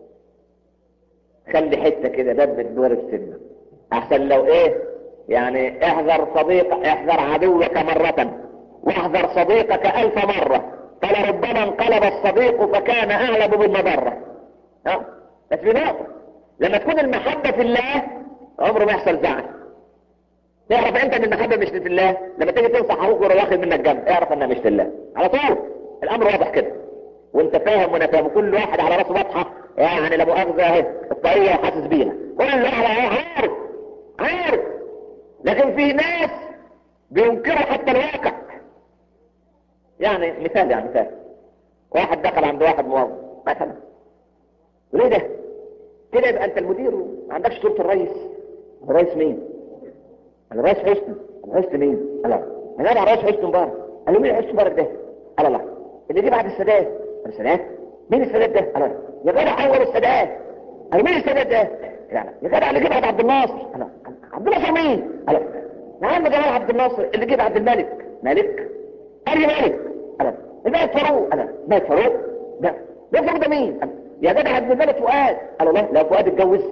خلي حته كده دب دور السنه احسن لو ايه يعني احذر صديق احذر عدوك مرة واحذر صديقك الف مرة فلربما انقلب الصديق فكان اغلب بالمضرة ها بس في نقطة لما تكون المحبة في الله عمره ما يحصل زعل تعرف انت ان المحبة مش في الله لما تيجي تنصح اخوك ويروح واخد منك جنب اعرف انها مش في الله على طول الامر واضح كده وانت فاهم وانا فاهم كل واحد على راسه واضحة يعني لا مؤاخذة اهي الطريقة وحاسس بيها كل واحد عارف عارف لكن في ناس بينكروا حتى الواقع يعني مثال يعني مثال واحد دخل عند واحد موظف مثلا ليه ده كده يبقى انت المدير ما عندكش صورة الرئيس الرئيس مين قال الرئيس حسني حسني مين قال لا انا الرئيس حسني مبارك قال له مين حسني مبارك ده قال الله اللي جه بعد السادات قال السادات مين السادات ده قال يا جدع اول السادات قال مين السادات ده يعني يا جدع اللي جه بعد عبد الناصر قال عبد الناصر مين قال يا عم جمال عبد الناصر اللي جه بعد الملك ملك قال لي ملك قال الملك فاروق قال ملك فاروق ده ده فاروق ده مين قال يا جدع ابن الملك فؤاد قال الله لا فؤاد اتجوز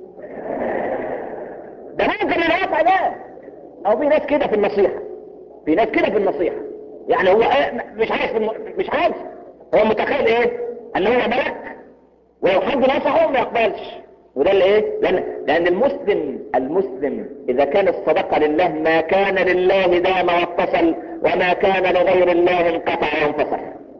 ده ممكن الواقع ده او في ناس كده في النصيحة في ناس كده في النصيحة يعني هو مش عايز مش عايز هو متخيل ايه ان هو ملك ولو حد نصحه ما يقبلش وده اللي ايه لان, لأن المسلم المسلم اذا كان الصدقة لله ما كان لله دام واتصل وما كان لغير الله انقطع وانفصل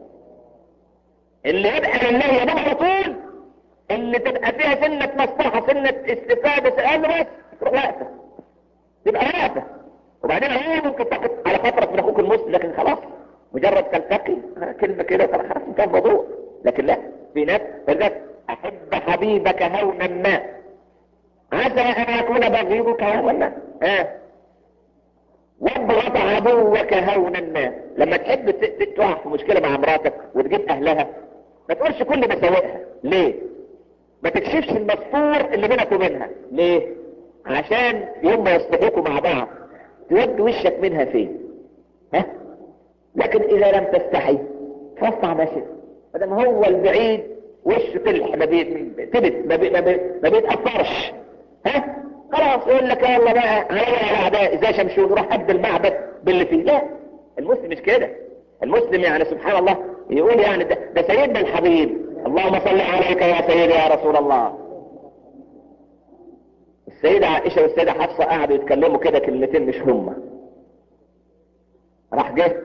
اللي يبقى لله يدام على طول اللي تبقى فيها سنة مصلحة سنة استفادة سؤال بس تروح واقفة تبقى واقفة وبعدين هي ممكن تاخد على فترة من اخوك المسلم لكن خلاص مجرد تلتقي كلمة كده خلاص انتهى الموضوع لكن لا في ناس فلذلك احب حبيبك هونا ما عسى ان يكون بغيضك هونا اه وابغض عدوك هونا ما لما تحب تقع في مشكلة مع مراتك وتجيب اهلها ما تقولش كل مساوئها ليه ما تكشفش المستور اللي بينك وبينها ليه عشان يوم ما يصلحوكوا مع بعض تود وشك منها فين ها لكن اذا لم تستحي فاصنع ما شئت مادام هو البعيد وشه تلح ما بيتبت ما, بي ما, بي ما بيتأثرش ها خلاص يقول لك يلا بقى عليا اعداء ازاي شمشون روح قد المعبد باللي فيه لا المسلم مش كده المسلم يعني سبحان الله يقول يعني ده, ده سيدنا الحبيب اللهم صل عليك يا سيدي يا رسول الله السيدة عائشة والسيدة حفصة قعدوا يتكلموا كده كلمتين مش هما راح جه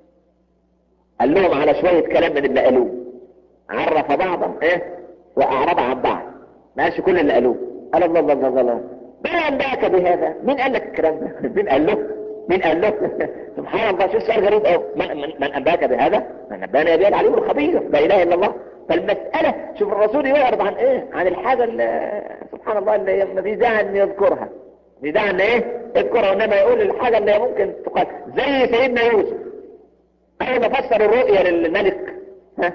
قال لهم على شوية كلام من اللي قالوه عرف بعضا ايه واعرض عن بعض ما قالش كل اللي قالوه قال الله الله الله الله من انباك بهذا مين قال لك الكلام ده مين قال له مين قال له سبحان الله شو سؤال غريب قوي من, من, من انباك بهذا من انبانا يبيع العليم الخبير لا اله الا الله فالمسألة شوف الرسول يعرض عن ايه عن الحاجة اللي سبحان الله اللي ما في داعي ان يذكرها في داعي ان ايه يذكرها وانما يقول الحاجة اللي ممكن تقال زي سيدنا يوسف اول ما فسر الرؤيا للملك ها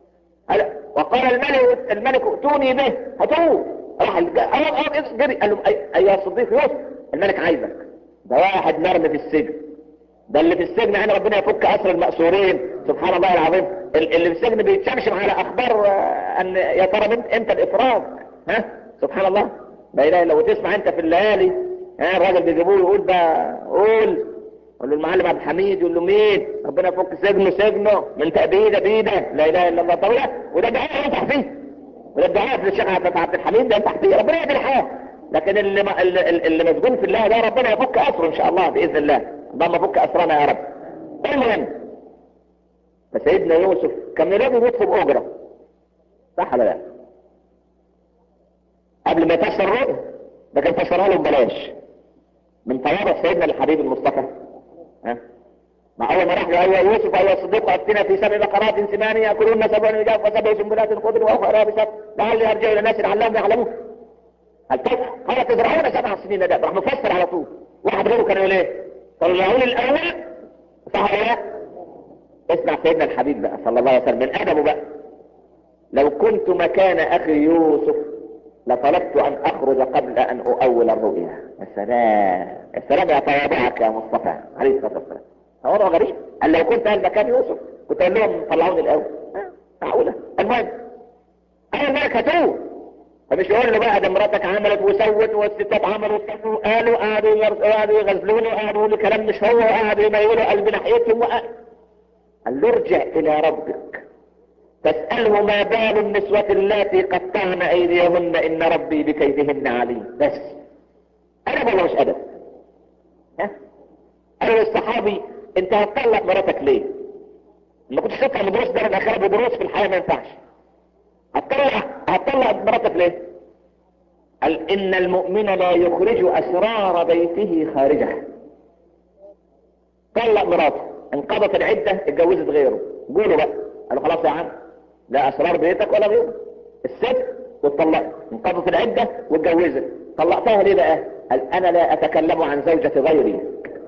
وقال الملك الملك ائتوني به هاتوه راح جري قال له ايها الصديق يوسف الملك عايزك ده واحد مرمي في السجن ده اللي في السجن يعني ربنا يفك اسر المأسورين سبحان الله العظيم اللي في السجن بيتشمشم على اخبار ان يا ترى امتى الافراج ها سبحان الله لا اله الا وتسمع انت في الليالي ها الراجل بيجيبوه يقول بقى قول يقول له المعلم عبد الحميد يقول له مين ربنا يفك سجنه سجنه من تأبيده بيده لا اله الا الله طويلة وده دعاء ينفع فيه وده دعاء في الشيخ عبد الحميد ده ينفع فيه ربنا يهدي الحال لكن اللي ما اللي, اللي مسجون في الله ده ربنا يفك اسره ان شاء الله باذن الله اللهم فك اسرنا يا رب المهم فسيدنا يوسف كان لازم يطلب اجره صح ولا لا قبل ما يفسر الرؤيا ده كان فسرها له ببلاش من تواضع سيدنا الحبيب المصطفى ها مع اول ما راح له ايها يوسف ايها الصديق افتنا في سبع بقرات سمان ياكلون سبع نجاف وسبع سنبلات خضر واخرى بسط لعلي ارجع الى الناس لعلهم يعلمون هل قال تزرعون سبع سنين ده راح مفسر على طول واحد غيره كان يقول ايه طلعوا لي الاول صح ولا لا اسمع سيدنا الحبيب بقى صلى الله عليه وسلم من ادبه بقى لو كنت مكان اخي يوسف لطلبت ان اخرج قبل ان اؤول الرؤيا يا سلام يا سلام يا تواضعك يا مصطفى عليه الصلاه والسلام تواضع غريب قال لو كنت انا مكان يوسف كنت اقول لهم طلعوني الاول معقوله المهم انا الملك هتوه فمش يقول له بقى ده مراتك عملت وسوت والستات عملوا وسووا قالوا قعدوا قعدوا يغزلوني وقعدوا لي كلام مش هو وقعدوا يميلوا قلب ناحيتهم وقعدوا قال له ارجع الى ربك فاسأله ما بال النسوة اللاتي قطعن ايديهن ان ربي بكيدهن عليم بس ادب ولا مش ادب ها قالوا للصحابي انت هتطلق مراتك ليه ما كنتش تطلع من دروس دار الاخره بدروس في الحياه ما ينفعش هتطلع هتطلع مراتك ليه قال ان المؤمن لا يخرج اسرار بيته خارجه طلق مراته انقضت العده اتجوزت غيره قولوا بقى قالوا خلاص يا عم لا اسرار بيتك ولا غيره الست واتطلقت انقضت العده واتجوزت طلقتها ليه بقى قال انا لا اتكلم عن زوجة غيري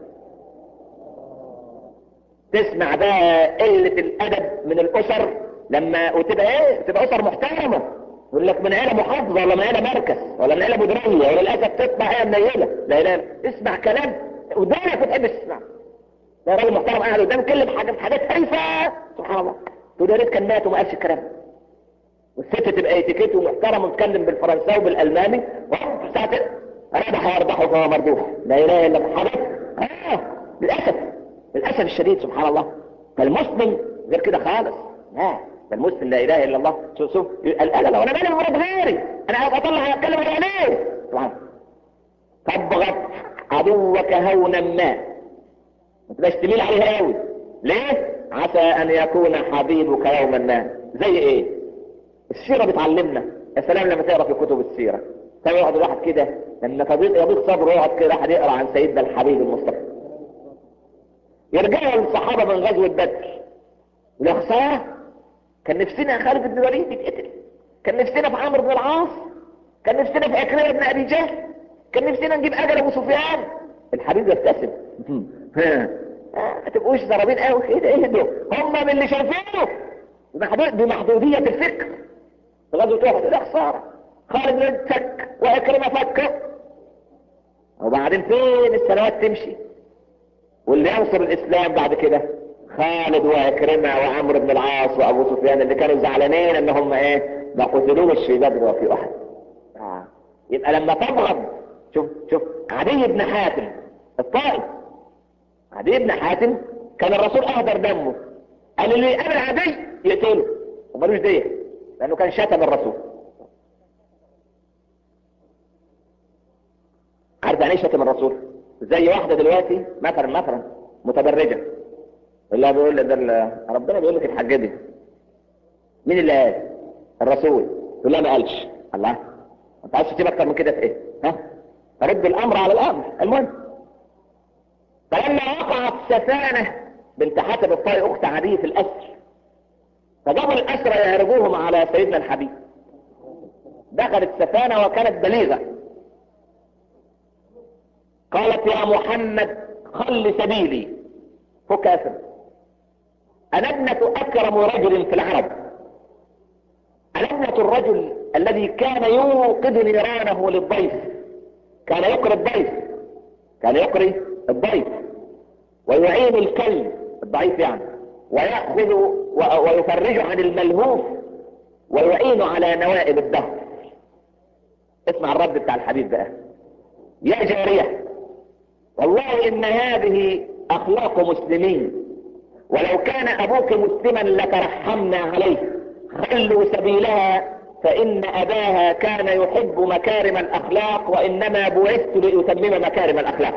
تسمع بقى قلة الادب من الاسر لما وتبقى ايه تبقى اسر محترمة يقول لك من عيلة محافظة ولا من عيلة مركز ولا من عيلة مديرية ولا للاسف تطلع عيلة منيلة لا لا اسمع كلام ودانك ما تحبش تسمع ده راجل محترم قاعد قدام كلم حاجات حاجات هايفة سبحان الله تقول يا ريت كان مات وما قالش الكلام ده. والست تبقى اتيكيت ومحترم وتتكلم بالفرنساوي وبالالماني وفي ساعة ربح يربح فهو مربوح لا اله الا الله حاجات اه للاسف للاسف الشديد سبحان الله فالمسلم غير كده خالص لا ده المسلم لا اله الا الله شوف شوف قال انا لو انا مالي مراد غيري انا عايز اطلع اتكلم عن عينيه سبحان الله تبغض عدوك هونا ما ما تبقاش تميل عليه قوي ليه عسى ان يكون حبيبك يوما ما زي ايه السيرة بتعلمنا يا سلام لما تقرا في كتب السيرة تلاقي يقعد الواحد كده لما تضيق يضيق صبره يقعد كده واحد يقرا عن سيدنا الحبيب المصطفى يرجعوا الصحابة من غزوة بدر يا خسارة كان نفسنا يا خالد بن الوليد يتقتل كان نفسنا في عمرو بن العاص كان نفسنا في عكرمة بن ابي جهل كان نفسنا نجيب اجل ابو سفيان الحبيب يبتسم ما تبقوش ضربين قوي كده اهدوا هم من اللي شايفينه بمحدود- بمحدودية الفكر في غزوة احد لا خسارة خالد بن الوليد فك وعكرمة فك وبعدين فين السنوات تمشي واللي ينصر الاسلام بعد كده خالد وعكرمة وعمرو بن العاص وابو سفيان اللي كانوا زعلانين ان هم ايه ما قتلوش في بدر وفي احد آه. يبقى لما تبغض شوف شوف عدي بن حاتم الطائي عدي بن حاتم كان الرسول اهدر دمه قال اللي يقابل عدي يقتله ومالوش ديه لانه كان شتم الرسول عارف يعني ايه شتم الرسول زي واحده دلوقتي مثلا مثلا متبرجه اللي بيقول ده ال- ربنا بيقول لك اتحجبي مين اللي قال الرسول تقول لا ما قالش الله انت عايز تجيب اكتر من كده في ايه ها رد الامر على الامر المهم فلما وقعت سفانه بنت حاتم الطائي اخت عدي في الاسر فجابوا الاسرى يهربوهم على سيدنا الحبيب دخلت سفانه وكانت بليغه قالت يا محمد خل سبيلي هو كافر أنا ابنة أكرم رجل في العرب أنا ابنة الرجل الذي كان يوقد نيرانه للضيف كان يقري الضيف كان يقري الضيف ويعين الكلب الضعيف يعني ويأخذ و- ويفرج عن الملهوف ويعين على نوائب الدهر اسمع الرد بتاع الحديث بقى يا جارية والله ان هذه اخلاق مسلمين ولو كان ابوك مسلما لترحمنا عليه خلوا سبيلها فان اباها كان يحب مكارم الاخلاق وانما بعثت لاتمم مكارم الاخلاق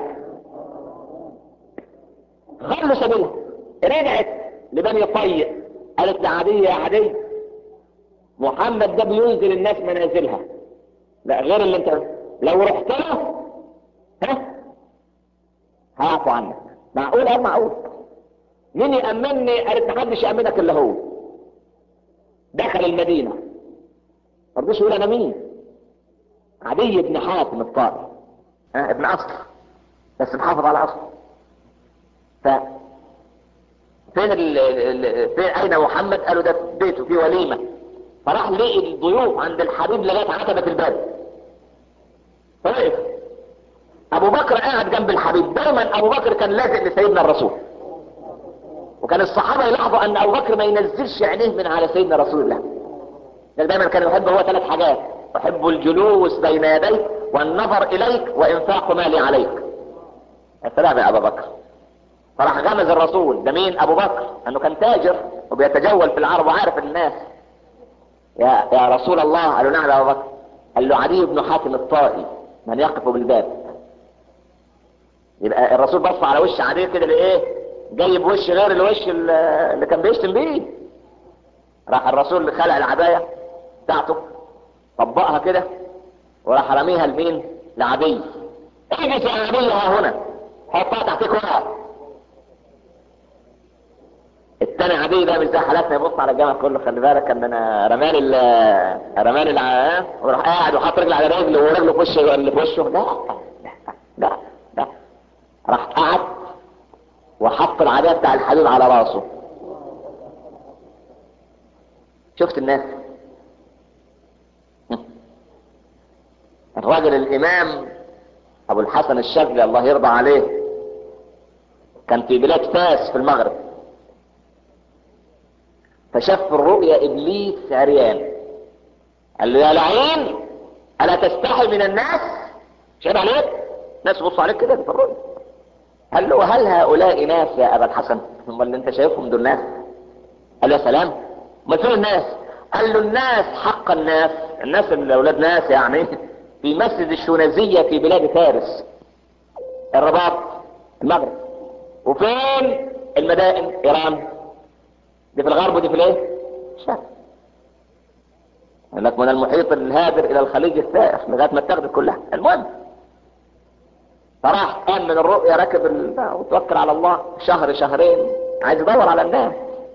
خلوا سبيلها رجعت لبني طيب قالت لعدي يا عدي محمد ده بينزل الناس منازلها لا غير اللي انت لو رحت له ها هعفو عنك معقول اه معقول مين يأمنني قالت محدش يأمنك الا هو دخل المدينة مرضوش يقول انا مين عدي بن حاتم الطائي ها ابن اصل بس محافظ على اصله ف فين ال... ال... فين اين محمد قالوا ده في بيته في وليمه فراح لقي الضيوف عند الحبيب لغايه عتبه الباب فوقف ابو بكر قاعد جنب الحبيب دايما ابو بكر كان لازق لسيدنا الرسول وكان الصحابه يلاحظوا ان ابو بكر ما ينزلش عينيه من على سيدنا رسول الله لأن دايما كان يحب هو ثلاث حاجات يحب الجلوس بين يديك والنظر اليك وانفاق مالي عليك يا سلام يا ابا بكر فراح غمز الرسول ده مين ابو بكر انه كان تاجر وبيتجول في العرب وعارف الناس يا يا رسول الله قال له نعم يا ابو بكر قال له عدي بن حاتم الطائي من يقف بالباب يبقى الرسول بص على وش عدي كده لايه جاي بوش غير الوش اللي كان بيشتم بيه راح الرسول خلع العبايه بتاعته طبقها كده وراح رميها لمين لعدي اجلس يا عدي ها هنا حطها تحتك ورقه التاني عدي ده مش زي حالاتنا يبص على الجامع كله خلي بالك ان انا رماني ال رماني الع وراح قاعد وحاط رجل على رجل ورجله في وشه اللي في وشه لا لا حط العداد بتاع الحديد على راسه شفت الناس الراجل الامام ابو الحسن الشاذلي الله يرضى عليه كان في بلاد فاس في المغرب فشاف في الرؤيا ابليس عريان قال له يا لعين الا تستحي من الناس شايف عليك ناس يبصوا عليك كده في الرؤيا قال له هل هؤلاء ناس يا ابا الحسن هم اللي انت شايفهم دول ناس قال له يا سلام ما فين الناس قال له الناس حق الناس الناس اللي اولاد ناس يعني في مسجد الشونازية في بلاد فارس الرباط المغرب وفين المدائن ايران دي في الغرب ودي في الايه الشرق لك من المحيط الهادر الى الخليج السائح لغايه ما اتخذت كلها المهم فراح قام من الرؤيا ركب ال... وتوكل على الله شهر شهرين عايز يدور على الناس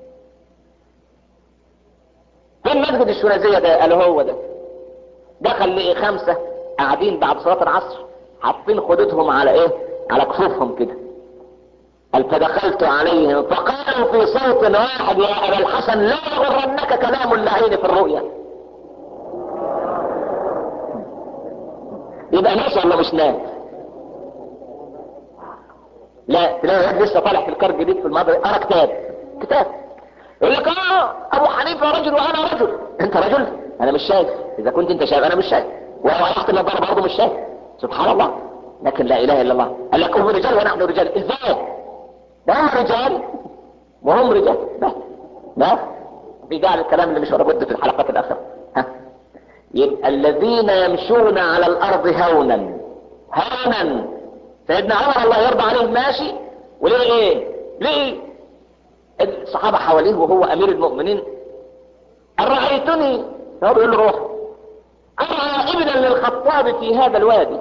فين مسجد الشونازية ده قالوا هو ده دخل لقي خمسة قاعدين بعد صلاة العصر حاطين خدودهم على ايه على كفوفهم كده قال فدخلت عليهم فقالوا في صوت واحد يا ابا الحسن لا يغرنك كلام اللعين في الرؤيا يبقى ناس ولا مش ناس لا تلاقي واحد لسه طالع في الكار جديد في المدرسة قرا كتاب كتاب يقول لك اه ابو حنيفه رجل وانا رجل انت رجل انا مش شايف اذا كنت انت شايف انا مش شايف ولو تحت النظاره برضه مش شايف سبحان الله لكن لا اله الا الله قال لك هم رجال ونحن رجال ازاي ده هم رجال وهم رجال بس بس في داعي الكلام اللي مش لابد في الحلقات الاخرى ها يبقى الذين يمشون على الارض هونا هونا سيدنا عمر الله يرضى عليه ماشي وليه ايه ليه الصحابة حواليه وهو امير المؤمنين قال رأيتني هو بيقول له روح ارعى ابنا للخطاب في هذا الوادي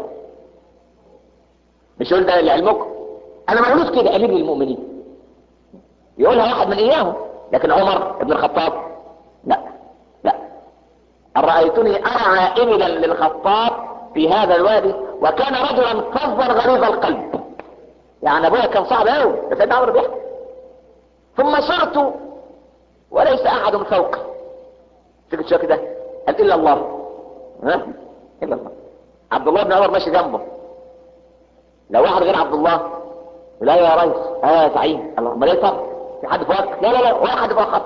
مش يقول ده لعلمكم انا مولود كده امير المؤمنين يقولها واحد من اياهم لكن عمر ابن الخطاب لا لا رأيتني ارعى ابنا للخطاب في هذا الوادي وكان رجلا فظا غليظ القلب يعني ابويا كان صعب قوي ده سيدنا عمرو بيحكي ثم صرت وليس احد فوقي تيجي تشوف كده قال الا الله ها الا الله عبد الله بن عمر ماشي جنبه لو واحد غير عبد الله لا يا ريس اه يا زعيم الله امال ايه طب في حد فوقك لا لا لا ولا حد فوق خط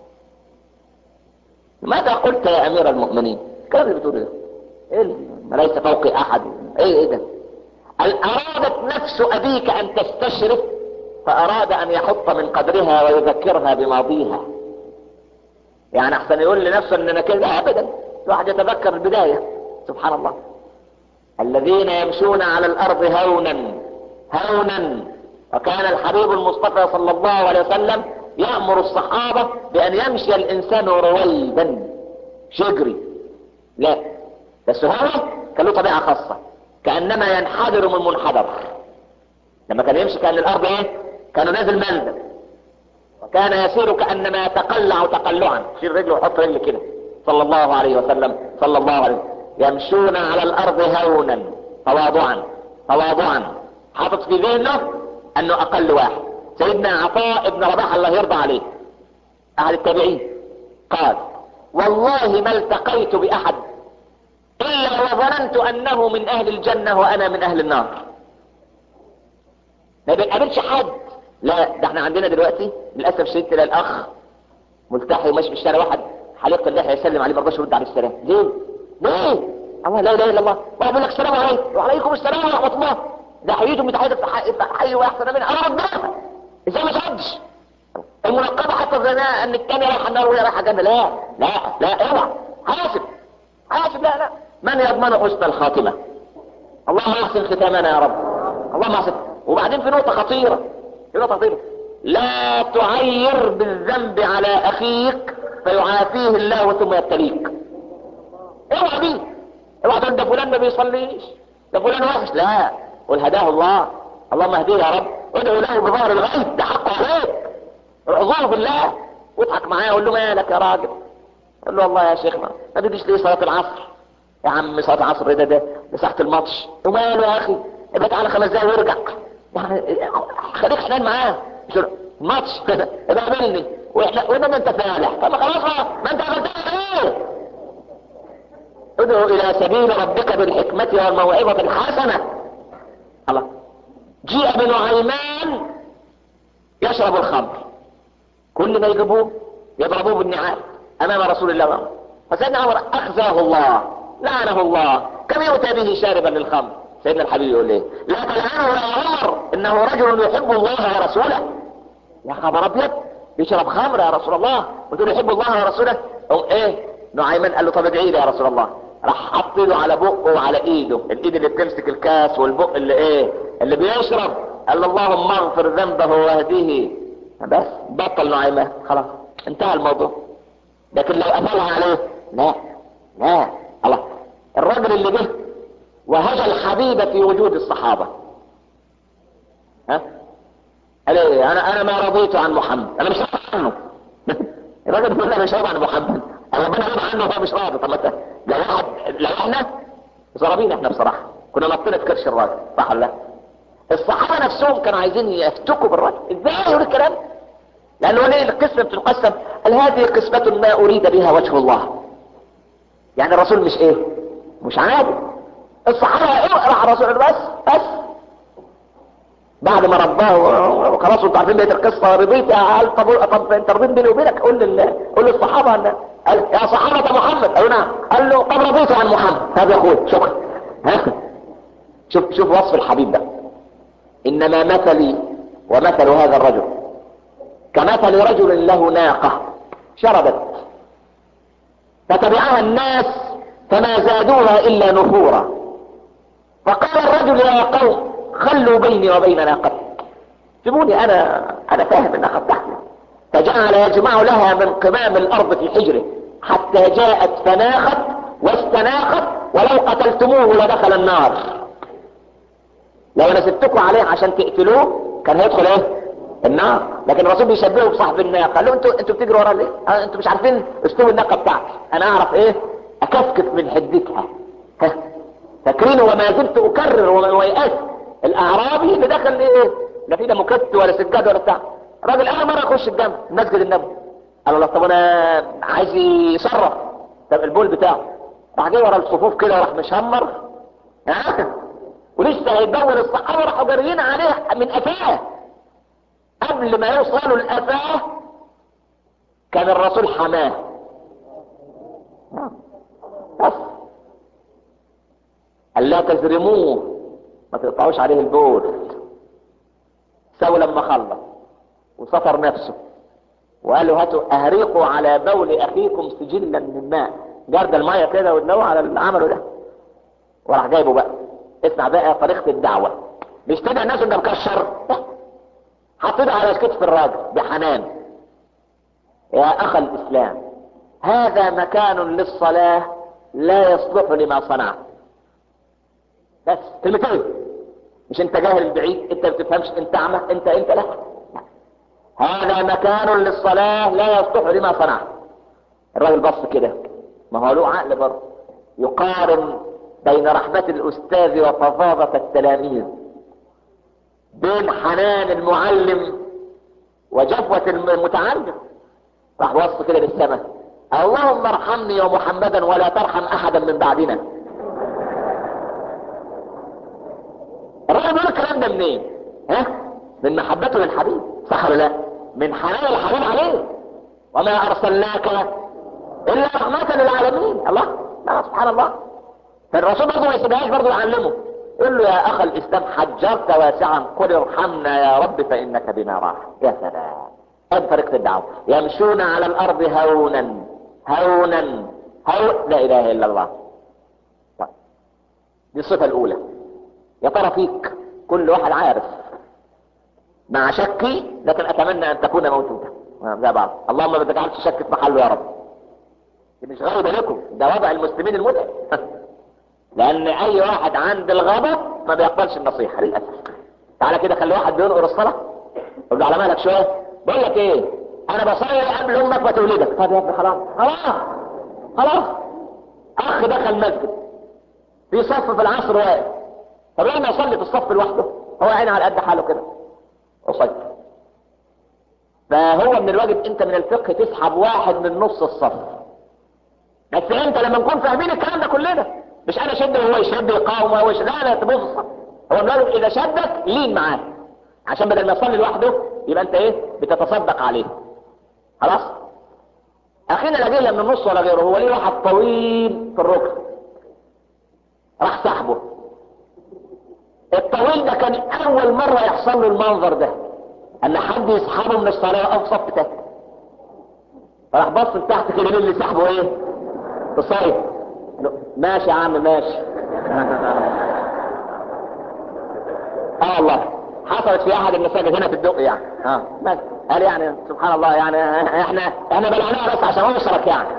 ماذا قلت يا امير المؤمنين الكلام اللي بتقوله ده ايه ما ليس فوقي احد ايه ايه ده قال ارادت نفس ابيك ان تستشرف فاراد ان يحط من قدرها ويذكرها بماضيها يعني احسن يقول لنفسه ان انا كده ابدا الواحد يتذكر البداية سبحان الله الذين يمشون على الارض هونا هونا وكان الحبيب المصطفى صلى الله عليه وسلم يأمر الصحابة بأن يمشي الإنسان رويدا شجري لا بس هو كان له طبيعة خاصة كأنما ينحدر من منحدر لما كان يمشي كان الأرض إيه كانوا نازل منزل وكان يسير كأنما يتقلع تقلعا يشيل رجله ويحط رجل كده صلى الله عليه وسلم صلى الله عليه وسلم يمشون على الأرض هونا تواضعا تواضعا حاطط في ذهنه أنه أقل واحد سيدنا عطاء ابن رباح الله يرضى عليه أحد التابعين قال والله ما التقيت بأحد إلا وظننت أنه من أهل الجنة وأنا من أهل النار ما بنقابلش حد لا ده احنا عندنا دلوقتي للأسف الشديد تلاقي الأخ ملتحي وماشي في الشارع واحد حليق اللحية يسلم عليه ما رضاش يرد عليه السلام ليه؟ ليه؟ الله لا اله الا الله واحد يقول لك السلام عليكم وعليكم السلام ورحمة الله ده حييته متحيدة في حي واحسن منها انا ربنا ازاي ما تردش المنقبة حتى زينا ان الثانية رايحة النار وهي رايحة جنة لا لا لا اوعى حاسب حاسب لا لا من يضمن حسن الخاتمة اللهم احسن ختامنا يا رب اللهم احسن وبعدين في نقطة خطيرة في نقطة خطيرة لا تعير بالذنب على اخيك فيعافيه الله ثم يبتليك اوعى دي اوعى تقول ده فلان ما بيصليش ده فلان وحش لا قل هداه الله اللهم اهديه يا رب ادعو له بظهر الغيب ده حقه عليك اعذره بالله واضحك معاه قول له مالك يا راجل قول له والله يا شيخنا ما بيجيش ليه صلاه العصر يا عم صلاه العصر ده ده ده ساعه الماتش وماله يا اخي ابقى تعالى خمس دقايق وارجع يعني خليك حنان معاه ماتش ابقى قابلني واحنا وانا انت فالح طب خلاص ما انت عملتها ايه ادعو الى سبيل ربك بالحكمة والموعظة الحسنة الله جيء بنعيمان يشرب الخمر كل ما يجيبوه يضربوه بالنعال امام رسول الله فسيدنا عمر اخزاه الله لعنه الله كم يؤتى به شاربا للخمر سيدنا الحبيب يقول ايه لا تلعنه يا عمر انه رجل يحب الله ورسوله يا خبر ابيض بيشرب خمر يا رسول الله وتقول يحب الله ورسوله او ايه نعيمان قال له طب ادعي لي يا رسول الله راح حط ايده على بقه وعلى ايده الايد اللي بتمسك الكاس والبق اللي ايه اللي بيشرب قال له اللهم اغفر ذنبه واهديه بس بطل نعيمان خلاص انتهى الموضوع لكن لو قفلها عليه لا لا الله الراجل اللي جه وهجى الحبيب في وجود الصحابة ها قال ايه انا انا ما رضيت عن محمد انا مش راضي عنه الراجل بيقول انا مش راضي عن محمد انا ربنا راضي عنه وهو مش راضي طب ما انت لو واحد لو احنا ضربين احنا بصراحه كنا نطينا في كرش الراجل صح ولا لا الصحابه نفسهم كانوا عايزين يفتكوا بالراجل ازاي يقول الكلام لانه ليه القسمه بتنقسم قال هذه قسمه ما اريد بها وجه الله يعني الرسول مش ايه مش عادي الصحابه اقرا على الرسول بس بس بعد ما رباه وخلاص انتوا عارفين بقيه القصه رضيت قال طب طب انت رضيت بيني وبينك قول لل قول للصحابه ان قال يا صحابه محمد قالوا نعم قال له طب رضيت عن محمد هذا يا اخوي شكرا ها شوف شوف وصف الحبيب ده انما مثلي ومثل هذا الرجل كمثل رجل له ناقه شربت فتبعها الناس فما زادوها الا نفورا فقال الرجل يا قوم خلوا بيني وبين ناقتي سيبوني انا انا فاهم انها بتاعتي فجعل يجمع لها من قمام الارض في حجره حتى جاءت فناخت واستناخت ولو قتلتموه لدخل النار لو انا سبتكم عليه عشان تقتلوه كان هيدخل ايه النار لكن الرسول بيشبهه بصاحب الناقه قال له انتوا انتوا بتجروا ورا ليه اه انتوا مش عارفين اسلوب الناقه بتاعتي انا اعرف ايه اكفكف من حدتها ها فاكرين وما زلت اكرر ويأس الاعرابي اللي دخل ايه لا في ده مكت ولا سجاد ولا بتاع راجل اول مره يخش الجامع مسجد النبوي قال له طب انا عايز يصرف طب البول بتاعه راح جاي ورا الصفوف كده وراح مشمر ها ولسه هيدور الصحابه راحوا جاريين عليه من قفاه قبل ما يوصلوا لقفاه كان الرسول حماه بس قال لا تزرموه ما تقطعوش عليه البول سوى لما خلص وسطر نفسه وقالوا هاتوا اهريقوا على بول اخيكم سجلا من ماء جرد المية كده ودلوا على اللي عمله ده وراح جايبه بقى اسمع بقى طريقة الدعوة مش تدعي الناس انت مكشر حطيت على كتف الراجل بحنان يا اخ الاسلام هذا مكان للصلاة لا يصلح لما صنعت بس كلمتين مش انت جاهل البعيد انت ما بتفهمش انت اعمى انت انت لا هذا مكان للصلاة لا يصلح لما صنعت الراجل بص كده ما هو له عقل برضه يقارن بين رحمة الأستاذ وفظاظة التلاميذ بين حنان المعلم وجفوة المتعلم راح بص كده للسماء اللهم ارحمني ومحمدا ولا ترحم أحدا من بعدنا الراجل بيقول الكلام ده منين؟ ها؟ من محبته للحبيب صح ولا لا؟ من حنان الحبيب عليه وما ارسلناك الا رحمة للعالمين الله لا سبحان الله فالرسول برضه ما يسيبهاش برضه يعلمه قل له يا اخ الاسلام حجرت واسعا قل ارحمنا يا رب فانك بنا راحم يا سلام ادي طريقة الدعوة يمشون على الارض هونا هونا هون لا اله الا الله طيب. دي الصفة الاولى يا ترى فيك كل واحد عارف مع شكي لكن اتمنى ان تكون موجودا زي بعض اللهم ما تجعلش شك في محله يا رب دي مش غيبه لكم ده وضع المسلمين المتعب لان اي واحد عند الغضب ما بيقبلش النصيحه للاسف تعالى كده خلي واحد بينقر الصلاه قول له على مالك شويه بقول لك ايه انا بصلي قبل امك ما تولدك طب يا ابني خلاص خلاص خلاص اخ دخل مسجد في صف في العصر واقف طب لما يصلي في الصف لوحده هو عيني على قد حاله كده وصلي فهو من الواجب انت من الفقه تسحب واحد من نص الصف بس انت لما نكون فاهمين الكلام ده كلنا مش انا شد وهو يشد يقاوم وهو يشد لا لا تبص الصف هو من الواجب اذا شدك لين معاه عشان بدل ما يصلي لوحده يبقى انت ايه بتتصدق عليه خلاص اخينا لا جاي من النص ولا غيره هو ليه واحد طويل في الركن راح سحبه الطويل ده كان اول مرة يحصل له المنظر ده ان حد يسحبه من الصلاة او صف تحت فراح بص لتحت كده مين اللي سحبه ايه الصيف ماشي يا عم ماشي اه والله حصلت في احد المساجد هنا في الدق يعني اه بس قال يعني سبحان الله يعني احنا احنا بلعناها بس عشان هو يشرك يعني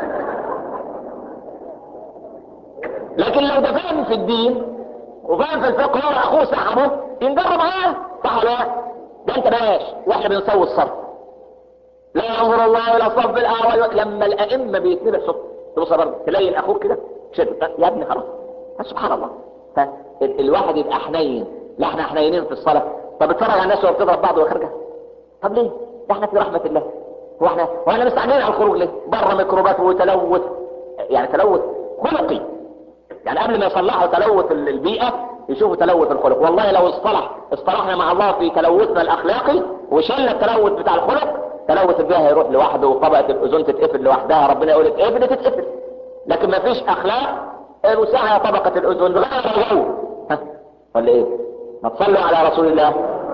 لكن لو ده فاهم في الدين وفاهم في الفقه هو اخوه سحبه ينجر معاه صح ولا لا؟ ده انت باش واحنا بنسوي الصرف لا ينظر الله الى صف الاعوى لما الائمه بيتنبع صوت تبص برضه تلاقي اخوك كده شد يا ابني خلاص سبحان الله فالواحد يبقى حنين لا احنا حنينين في الصلاه طب اتفرج على الناس وهي بتضرب بعض وخارجه طب ليه؟ ده احنا في رحمه الله هو احنا هو احنا مستعجلين على الخروج ليه؟ بره ميكروبات وتلوث يعني تلوث خلقي يعني قبل ما يصلحوا تلوث البيئة يشوفوا تلوث الخلق والله لو اصطلح اصطلحنا مع الله في تلوثنا الاخلاقي وشلنا التلوث بتاع الخلق تلوث البيئة هيروح لوحده وطبقة الاوزون تتقفل لوحدها ربنا يقول اتقفل تتقفل لكن ما فيش اخلاق المساحة طبقة الاوزون غير الجو ها ولا ايه ما تصلوا على رسول الله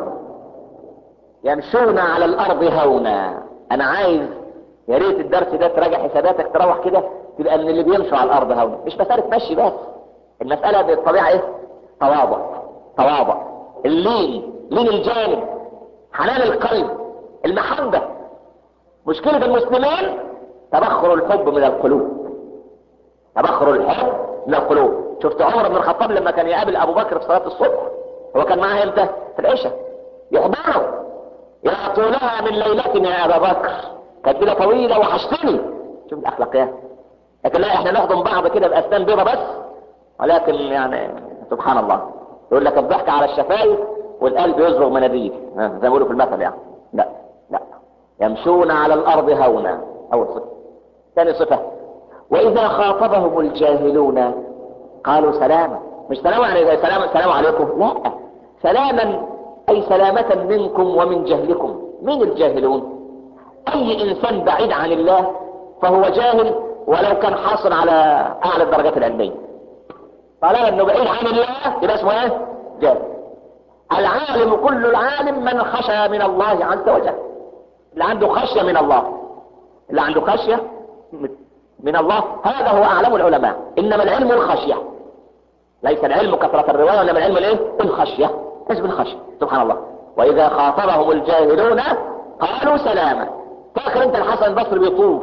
يمشون على الارض هونا انا عايز يا ريت الدرس ده تراجع حساباتك تروح كده تبقى من اللي بيمشوا على الارض هونا مش مسألة مشي بس المسألة بالطبيعة ايه تواضع تواضع اللين لين الجانب حنان القلب المحبة مشكلة المسلمين تبخر الحب من القلوب تبخر الحب من القلوب شفت عمر بن الخطاب لما كان يقابل ابو بكر في صلاة الصبح هو كان معاه امتى في العشاء يحضره يا طولها من ليلتنا يا ابا بكر كانت ليله طويله وحشتني شوف الاخلاقيات لكن لا احنا نخدم بعض كده باسنان بيضه بس ولكن يعني سبحان الله يقول لك الضحك على الشفايف والقلب يصبغ مناديل زي ما بيقولوا في المثل يعني لا لا يمشون على الارض هونا اول صفه ثاني صفه واذا خاطبهم الجاهلون قالوا سلاما مش سلاما يعني زي سلام السلام عليكم لا سلاما اي سلامة منكم ومن جهلكم مين الجاهلون اي انسان بعيد عن الله فهو جاهل ولو كان حاصل على اعلى الدرجات العلمية طالما انه بعيد عن الله يبقى اسمه ايه جاهل العالم كل العالم من خشى من الله عز وجل اللي عنده خشية من الله اللي عنده خشية من الله هذا هو اعلم العلماء انما العلم الخشية ليس العلم كثرة الرواية انما العلم الايه الخشية حزب الخشية سبحان الله واذا خاطبهم الجاهلون قالوا سلاما فاكر انت الحسن البصري بيطوف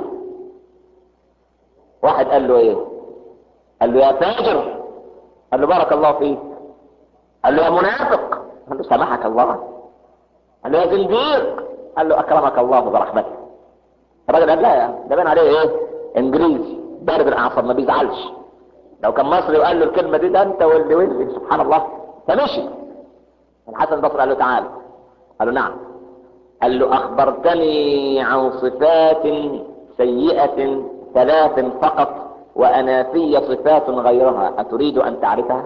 واحد قال له ايه قال له يا فاجر قال له بارك الله فيك قال له يا منافق قال له سامحك الله قال له يا زنديق قال له اكرمك الله برحمته الراجل قال لا يا ده باين عليه ايه انجليزي بارد الاعصاب ما بيزعلش لو كان مصري وقال له الكلمه دي ده انت واللي واللي سبحان الله فمشي الحسن البصري قال له تعال قال له نعم قال له اخبرتني عن صفات سيئة ثلاث فقط وانا في صفات غيرها اتريد ان تعرفها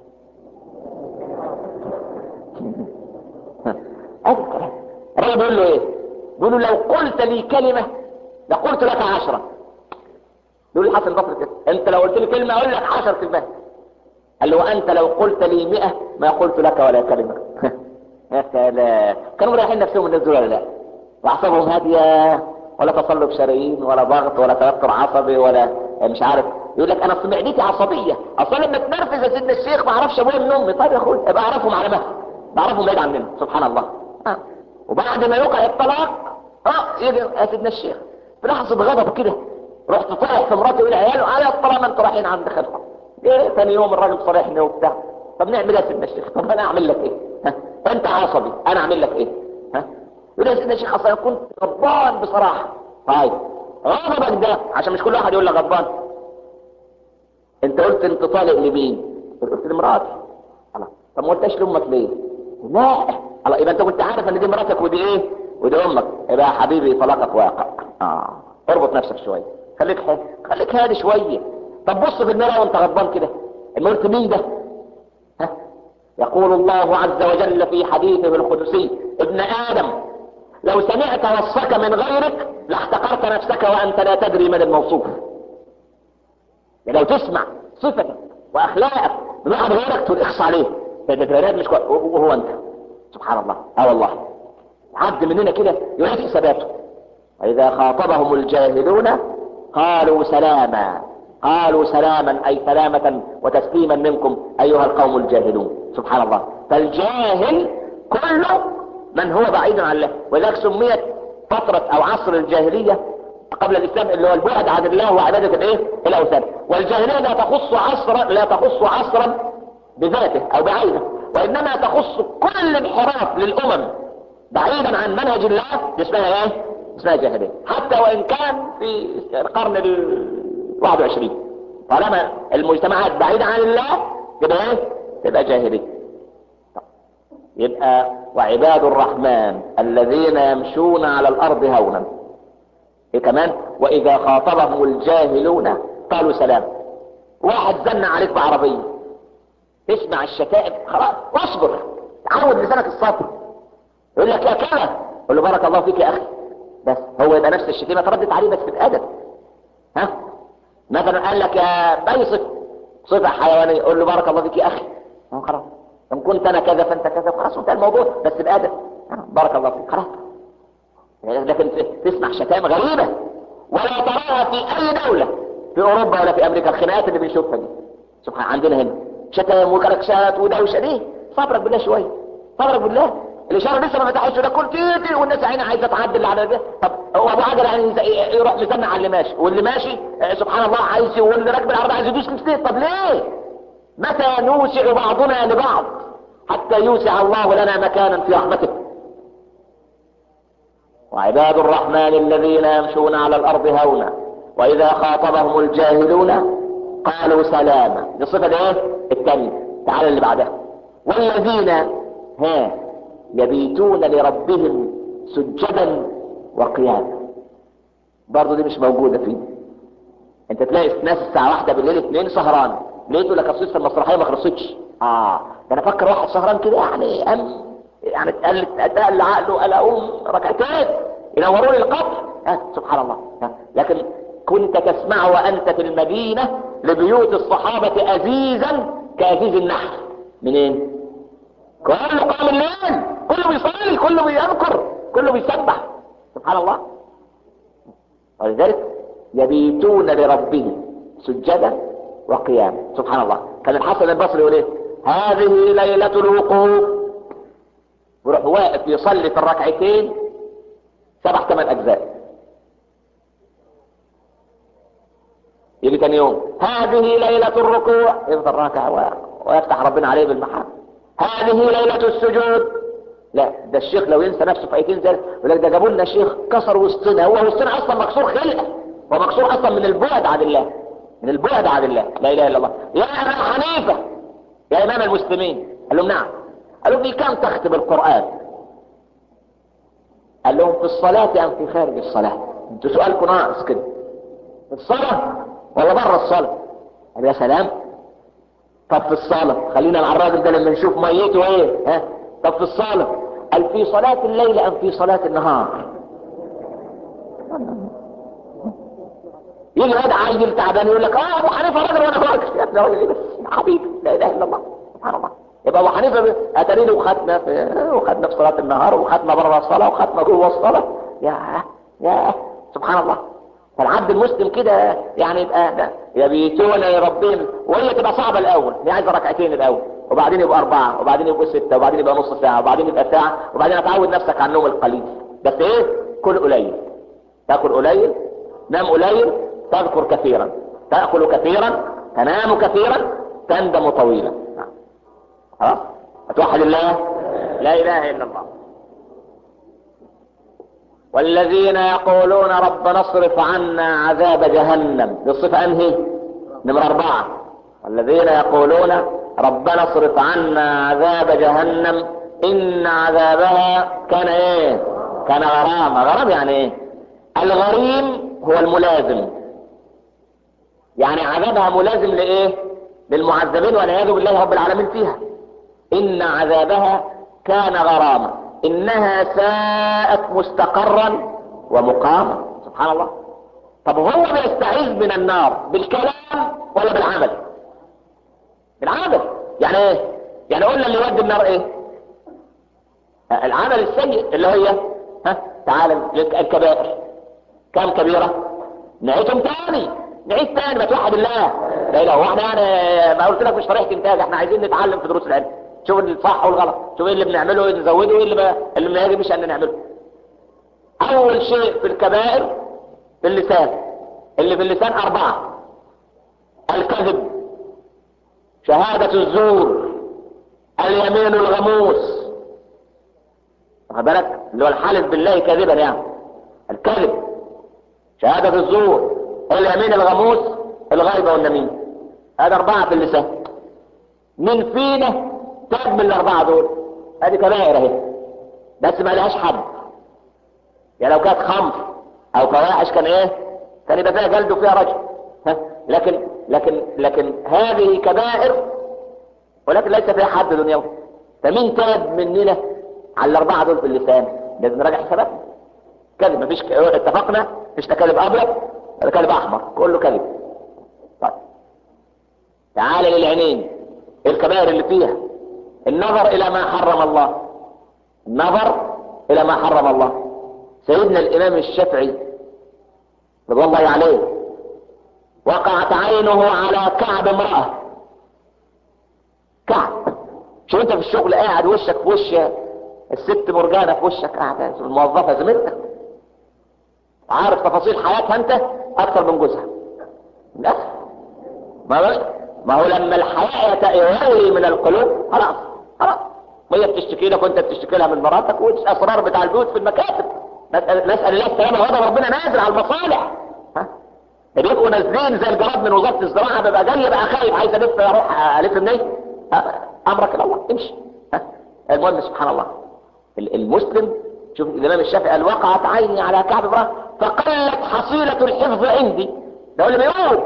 هذا الكلام الراجل بيقول له ايه بيقول له لو قلت لي كلمة لقلت لك عشرة يقول الحسن البصري كده انت لو قلت لي كلمة اقول لك عشر كلمات قال له وانت لو قلت لي مئة ما قلت لك ولا كلمة يا سلام كانوا رايحين نفسهم الناس دول ولا لا واعصابهم هادية ولا تصلب شرايين ولا ضغط ولا توتر عصبي ولا مش عارف يقول لك انا اصل معدتي عصبية اصل لما اتنرفز يا سيدنا الشيخ ما اعرفش ابويا من امي طيب يا اخويا ابقى اعرفهم على مهل بعرفهم بعيد عننا سبحان الله آه. وبعد ما يوقع الطلاق اه يجي يا سيدنا الشيخ في لحظة غضب كده رحت طالع في مراتي والعيال على الطلاق انتوا رايحين عند خالكم ايه ثاني يوم الراجل صالحني وبتاع طب نعمل ايه يا سيدنا الشيخ طب انا اعمل لك ايه ها انت عصبي انا اعمل لك ايه ها يقول يا سيدنا الشيخ اصلا كنت غضبان بصراحه طيب غضبك ده عشان مش كل واحد يقول لك غضبان انت قلت انت طالق لمين قلت لمراتي الله طب ما قلتش لامك ليه لا الله يبقى انت كنت عارف ان دي مراتك ودي ايه ودي امك يبقى يا حبيبي طلاقك واقع اه اربط نفسك شويه خليك هادي خليك هادي شويه طب بص في المرأة وانت غضبان كده اما قلت مين ده ها يقول الله عز وجل في حديثه القدسي ابن ادم لو سمعت وصفك من غيرك لاحتقرت نفسك وانت لا تدري من الموصوف يعني لو تسمع صفتك واخلاقك من واحد غيرك تقول اخص عليه ده ده مش كويس وهو انت سبحان الله اه والله عبد مننا كده يعيد حساباته واذا خاطبهم الجاهلون قالوا سلاما قالوا سلاما اي سلامة وتسليما منكم ايها القوم الجاهلون سبحان الله فالجاهل كله من هو بعيد عن الله ولذلك سميت فترة او عصر الجاهلية قبل الاسلام اللي هو البعد عن الله وعبادة الايه الاوثان والجاهلية لا تخص عصرا لا تخص عصرا بذاته او بعينه وانما تخص كل انحراف للامم بعيدا عن منهج الله اسمها ايه اسمها جاهلية حتى وان كان في القرن ال 21 طالما المجتمعات بعيدة عن الله يبقى ايه تبقى جاهلية يبقى وعباد الرحمن الذين يمشون على الارض هونا ايه كمان واذا خاطبهم الجاهلون قالوا سلام واحد زن عليك بعربية تسمع الشتائم خلاص واصبر تعود لسانك الصبر يقول لك يا كذا قول له بارك الله فيك يا اخي بس هو يبقى نفس الشتيمه تردد عليه بس بالادب ها مثلا قال لك يا بيصف صفه حيوانيه قول له بارك الله فيك يا اخي خلاص ان كنت انا كذا فانت كذا خلاص انتهى الموضوع بس بادب بارك الله فيك خلاص لكن تسمع شتائم غريبه ولا تراها في اي دوله في اوروبا ولا في امريكا الخناقات اللي بنشوفها دي سبحان عندنا هنا شتائم وكركشات ودوشه دي صبرك بالله شويه صبرك بالله الاشاره لسه ما فتحتش ده كل تيتي والناس عينها عايزه تعدل على ده طب هو ابو عجل يعني يروح مسنع على اللي ماشي واللي ماشي سبحان الله عايز واللي راكب العربيه عايز يدوس كتير طب ليه متى نوسع بعضنا لبعض حتى يوسع الله لنا مكانا في رحمته وعباد الرحمن الذين يمشون على الارض هونا واذا خاطبهم الجاهلون قالوا سلاما دي الصفه ايه الثانيه تعال اللي بعدها والذين ها يبيتون لربهم سجدا وقياما برضه دي مش موجودة فيه انت تلاقي ناس الساعة واحدة بالليل اثنين سهران ليه تقول لك اصل المسرحية ما خلصتش اه ده انا فكر واحد سهران كده يعني ام يعني اتقل اتقل عقله قال اقوم ركعتين ينوروا لي القبر آه سبحان الله آه. لكن كنت تسمع وانت في المدينة لبيوت الصحابة ازيزا كازيز النحل منين كله قام الليل كله بيصلي كله بيذكر كله بيسبح سبحان الله ولذلك يبيتون لربهم سجدا وقياما سبحان الله كان الحسن البصري يقول ايه هذه ليلة الوقوف ويروح واقف يصلي في الركعتين سبع ثمان اجزاء يجي تاني يوم هذه ليلة الركوع يفضل راكع ويفتح ربنا عليه بالمحام هذه ليلة السجود لا ده الشيخ لو ينسى نفسه في ايتين زي يقول لك ده جابوا لنا شيخ كسر وسطنا هو وسطنا اصلا مكسور خلقه هو مكسور اصلا من البعد عن الله من البعد عن الله لا اله الا الله يا ابا حنيفه يا امام المسلمين قال لهم نعم قال لهم في كم تختم القران قال لهم في الصلاه ام في خارج الصلاه انتوا سؤالكم ناقص كده في الصلاه ولا بره الصلاه قال يا سلام طب في الصلاة خلينا مع الراجل ده لما نشوف ميته ايه ها طب في الصلاة قال في صلاة الليل ام في صلاة النهار يجي واد عيل تعبان يقول لك اه ابو حنيفه راجل وانا راجل يا ابني راجل بس حبيبي لا اله الا الله سبحان الله يبقى ابو حنيفه اتاري له وخدنا في وخدنا في صلاه النهار وخدنا بره الصلاه وخدنا جوه الصلاه يا يا سبحان الله فالعبد المسلم كده يعني يبقى ده يبيتون لربهم وهي تبقى صعبة الأول هي عايزة ركعتين الأول وبعدين يبقى أربعة وبعدين يبقى ستة وبعدين يبقى نص ساعة وبعدين يبقى ساعة وبعدين تعود نفسك على النوم القليل بس إيه كل قليل تاكل قليل نام قليل تذكر كثيرا تأكل كثيرا تنام كثيرا تندم طويلا خلاص أتوحد الله لا إله إلا الله والذين يقولون ربنا اصرف عنا عذاب جهنم دي الصفة انهي نمرة اربعة والذين يقولون ربنا اصرف عنا عذاب جهنم ان عذابها كان ايه كان غرامة غرام يعني ايه الغريم هو الملازم يعني عذابها ملازم لايه للمعذبين والعياذ بالله رب العالمين فيها ان عذابها كان غراما انها ساءت مستقرا ومقاما سبحان الله طب هو بيستعيذ من النار بالكلام ولا بالعمل بالعمل يعني ايه يعني قلنا اللي يودي النار ايه العمل السيء اللي هي ها تعالى الكبائر كم كبيرة نعيدهم تاني نعيد تاني ما توحد الله لا اله هو احنا يعني ما قلت لك مش طريقة انتاج احنا عايزين نتعلم في دروس العلم شوف الصح والغلط شوف ايه اللي بنعمله ايه نزوده ايه اللي ما اللي ما يجبش ان نعمله اول شيء في الكبائر في اللسان اللي في اللسان اربعة الكذب شهادة الزور اليمين الغموس واخد بالك اللي هو الحالف بالله كذبا يعني الكذب شهادة الزور اليمين الغموس الغيبة والنميمة هذا أربعة في اللسان من فينا تاب من الأربعة دول هذه كبائر اهي بس ما لهاش حد يعني لو كانت خمر أو فواحش كان إيه كان يبقى فيها جلد وفيها رجل ها لكن لكن لكن هذه كبائر ولكن ليس فيها حد دنيوي فمين تاب مننا على الأربعة دول في اللسان لازم نراجع حساباتنا كذب مفيش ك... اتفقنا مفيش كذب أبيض ولا كذب أحمر كله كذب طيب تعال للعينين الكبائر اللي فيها النظر إلى ما حرم الله النظر إلى ما حرم الله سيدنا الإمام الشافعي رضي الله عليه وقعت عينه على كعب امرأة كعب شو انت في الشغل قاعد وشك في وش الست مرجانة في وشك قاعدة الموظفة زميلتك عارف تفاصيل حياتها انت اكثر من جوزها للاسف ما ما هو لما الحياة يغلي من القلوب خلاص خلاص وهي بتشتكي لك وانت بتشتكي لها من مراتك والاسرار بتاع البيوت في المكاتب نسأل, نسأل الله السلامة وغضب ربنا نازل على المصالح ها ده بيبقوا نازلين زي الجراد من وزارة الزراعة ببقى جاي بقى خايف عايز الف اروح الف منين امرك الى الله امشي ها المهم سبحان الله المسلم شوف الامام الشافعي قال وقعت عيني على كعب امرأة فقلت حصيلة الحفظ عندي ده هو اللي بيقول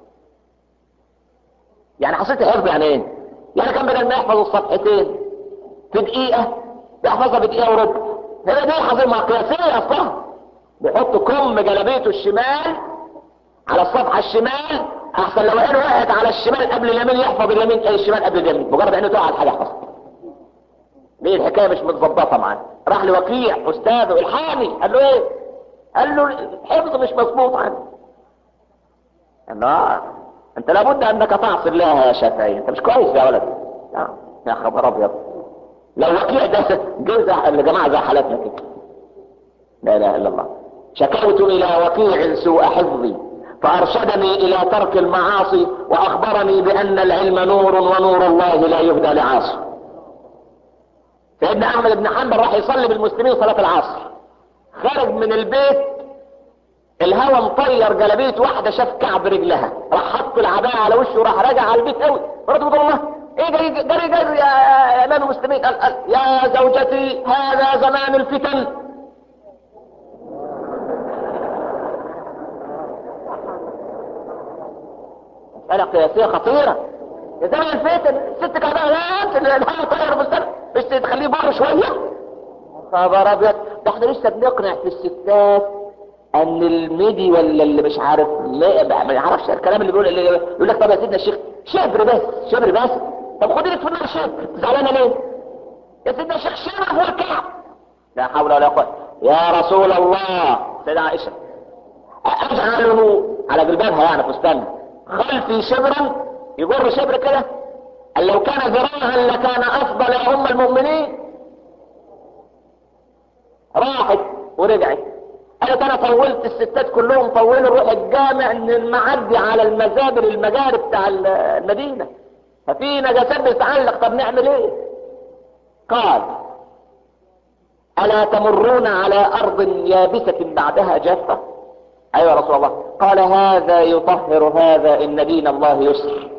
يعني حصيلة الحفظ يعني ايه يعني كان بدل ما يحفظ الصفحتين في دقيقة بيحفظها بدقيقة وربع هي دي حصيلة قياسية اصلا بيحط كم جلبيته الشمال على الصفحة الشمال احسن لو عينه وقعت على الشمال قبل اليمين يحفظ اليمين اي الشمال قبل اليمين مجرد عينه تقع على الحاجة يحفظها ليه الحكاية مش متظبطة معاه راح لوكيع استاذه الحامي قال له ايه قال له الحفظ مش مظبوط عندي قال له انت لابد انك تعصي الله يا شافعي انت مش كويس يا ولد يا خبر ابيض لو وكيع ده جزء لجماعة زي حالاتنا كده لا اله الا الله شكوت الى وكيع سوء حفظي فارشدني الى ترك المعاصي واخبرني بان العلم نور ونور الله لا يهدى لعاصي سيدنا احمد بن حنبل راح يصلي بالمسلمين صلاة العصر خرج من البيت الهوى مطير جلبية واحدة شاف كعب رجلها راح حط العباءة على وشه وراح راجع على البيت قوي مرات بتقول الله ايه جري جري جري يا امام المسلمين قال قال يا زوجتي هذا زمان الفتن مسألة قياسية خطيرة يا زمان الفتن الست كعباء الهوى طير مستنى مش تخليه بره شوية خبر ابيض ده احنا لسه بنقنع في الستات ان الميدي ولا اللي مش عارف ما ما يعرفش الكلام اللي بيقول اللي يقول لك طب يا سيدنا الشيخ شبر بس شبر بس طب خدي لك في النار شبر زعلانه ليه يا سيدنا الشيخ شبر فوق الكعب لا حول ولا قوه يا رسول الله سيدة عائشه اجعله على جلبابها يعني فستان خلفي شبرا يجر شبر كده قال لو كان ذراعا لكان افضل يا ام المؤمنين راحت ورجعت قالت انا طولت الستات كلهم طولوا روح الجامع ان معدي على المزابر المجاري بتاع المدينة ففي نجاسات بتتعلق طب نعمل ايه قال الا تمرون على ارض يابسة بعدها جافة ايوه يا رسول الله قال هذا يطهر هذا ان دين الله يسر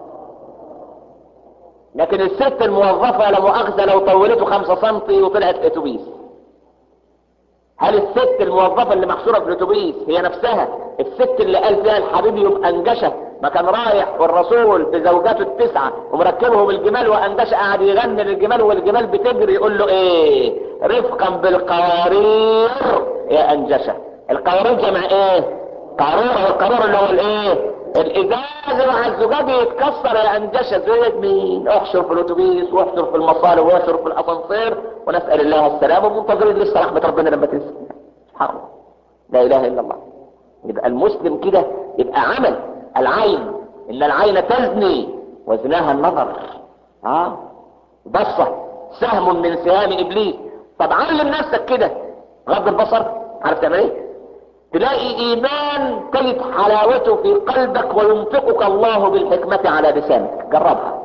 لكن الست الموظفة لا مؤاخذة لو طولته خمسة سنتي وطلعت اتوبيس هل الست الموظفة اللي محشورة في الاتوبيس هي نفسها الست اللي قال فيها الحبيب يوم انجشة ما كان رايح والرسول بزوجاته التسعة ومركبهم الجمال وانجشة قاعد يغني للجمال والجمال بتجري يقول له ايه رفقا بالقوارير يا انجشة القوارير جمع ايه قارورة والقارورة اللي هو الايه الازاز مع الزجاج يتكسر يا انجشة زيد مين احشر في الاتوبيس واحشر في المصالح واحشر في الاسانسير ونسأل الله السلام ومنتظرين لسه رحمة ربنا لما تنزل سبحان الله لا اله الا الله يبقى المسلم كده يبقى عمل العين ان العين تزني وزناها النظر اه بصة سهم من سهام ابليس طب علم نفسك كده غض البصر عارف تعمل ايه تلاقي ايمان تجد حلاوته في قلبك وينفقك الله بالحكمة على لسانك جربها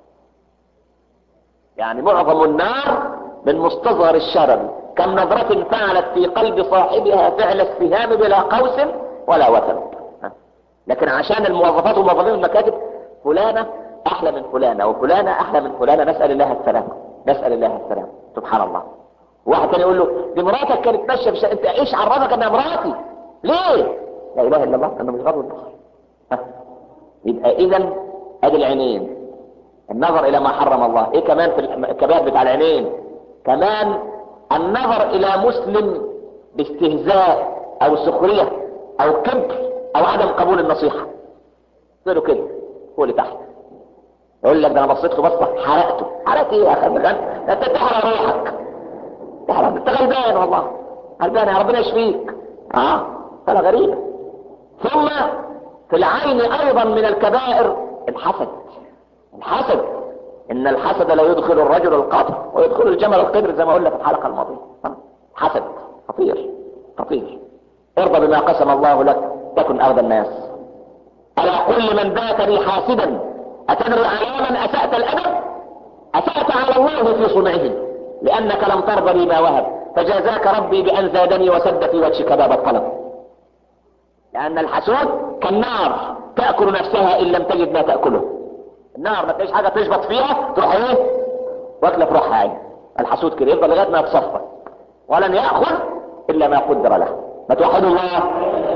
يعني معظم النار من مستصغر الشرر كم نظرة فعلت في قلب صاحبها فعل السهام بلا قوس ولا وثن لكن عشان الموظفات وموظفين المكاتب فلانة احلى من فلانة وفلانة احلى من فلانة نسأل الله السلام نسأل الله السلام سبحان الله واحد تاني يقول له دي مراتك كانت ماشيه بش... انت ايش عرفك انها مراتي ليه لا اله الا الله انا مش غضب البصر يبقى اذا ادي العينين النظر الى ما حرم الله ايه كمان في الكبائر بتاع العينين كمان النظر الى مسلم باستهزاء او سخريه او كبر او عدم قبول النصيحه له كده هو اللي تحت يقول لك ده انا بصيت له بصه حرقته حرقت ايه يا اخي ده انت تحرق روحك تحرق انت غلبان والله غلبان يا ربنا يشفيك اه فلا غريبة ثم في العين ايضا من الكبائر الحسد الحسد ان الحسد لا يدخل الرجل القبر ويدخل الجمل القبر زي ما قلنا في الحلقة الماضية حسد خطير خطير ارضى بما قسم الله لك تكن اغنى الناس الا كل من بات لي حاسدا اتدري على من اسأت الادب اسأت على الله في صنعه لانك لم ترضى لي ما وهب فجازاك ربي بان زادني وسد في وجهك باب الطلب لأن الحسود كالنار تأكل نفسها إن لم تجد ما تأكله النار ما تلاقيش حاجة تشبط فيها تروح ايه واكلة في روحها عين الحسود كده يفضل لغاية ما يتصفى ولن يأخذ إلا ما قدر له ما توحدوا الله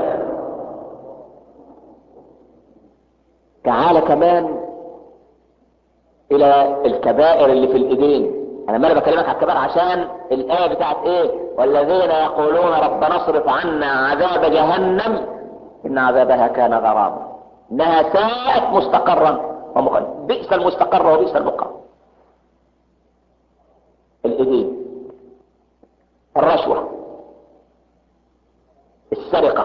تعال كمان إلى الكبائر اللي في الإيدين انا ما انا بكلمك على الكبائر عشان الايه بتاعت ايه والذين يقولون ربنا اصرف عنا عذاب جهنم ان عذابها كان غراما انها ساءت مستقرا ومقام بئس المستقر وبئس المقام الايدين الرشوة السرقة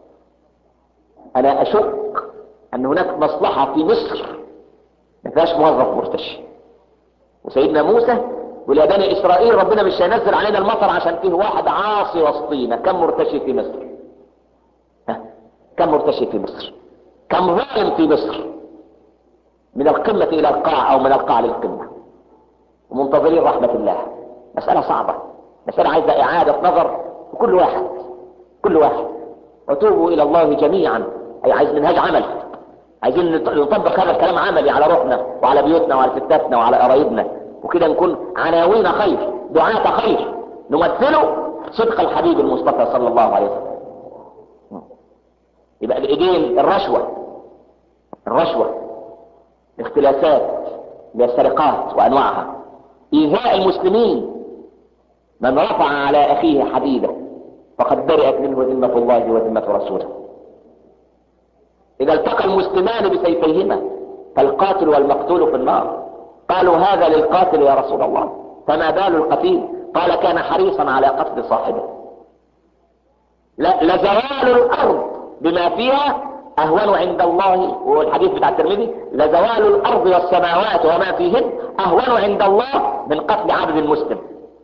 انا اشك ان هناك مصلحة في مصر ما فيهاش موظف مرتشي وسيدنا موسى ولا بني اسرائيل ربنا مش هينزل علينا المطر عشان فيه واحد عاصي وسطينا كم مرتشي في مصر ها؟ كم مرتشي في مصر كم ظالم في مصر من القمة الى القاع او من القاع للقمة ومنتظرين رحمة الله مسألة صعبة مسألة عايزة اعادة نظر في كل واحد كل واحد وتوبوا الى الله جميعا اي عايز منهاج عمل عايزين نطبق هذا الكلام عملي على روحنا وعلى بيوتنا وعلى ستاتنا وعلى قرايبنا وكده نكون عناوين خير دعاة خير نمثله صدق الحبيب المصطفى صلى الله عليه وسلم يبقى الايدين الرشوة الرشوة الاختلاسات السرقات وانواعها ايذاء المسلمين من رفع على اخيه حديده فقد برئت منه ذمة الله وذمة رسوله اذا التقى المسلمان بسيفيهما فالقاتل والمقتول في النار قالوا هذا للقاتل يا رسول الله فما بال القتيل قال كان حريصا على قتل صاحبه لا لزوال الارض بما فيها اهون عند الله والحديث بتاع الترمذي لزوال الارض والسماوات وما فيهن اهون عند الله من قتل عبد المسلم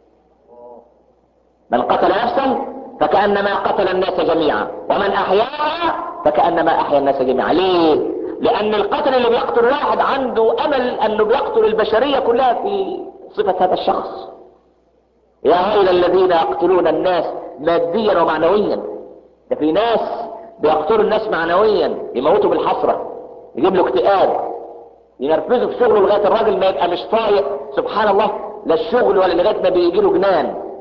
من قتل نفسا فكانما قتل الناس جميعا ومن احياها فكانما احيا الناس جميعا ليه لان القتل اللي بيقتل واحد عنده امل انه بيقتل البشريه كلها في صفه هذا الشخص يا هؤلاء الذين يقتلون الناس ماديا ومعنويا ده في ناس بيقتلوا الناس معنويا يموتوا بالحسرة يجيب له اكتئاب ينرفزه في شغله لغاية الراجل ما يبقى مش طايق سبحان الله لا الشغل ولا لغاية ما بيجي له جنان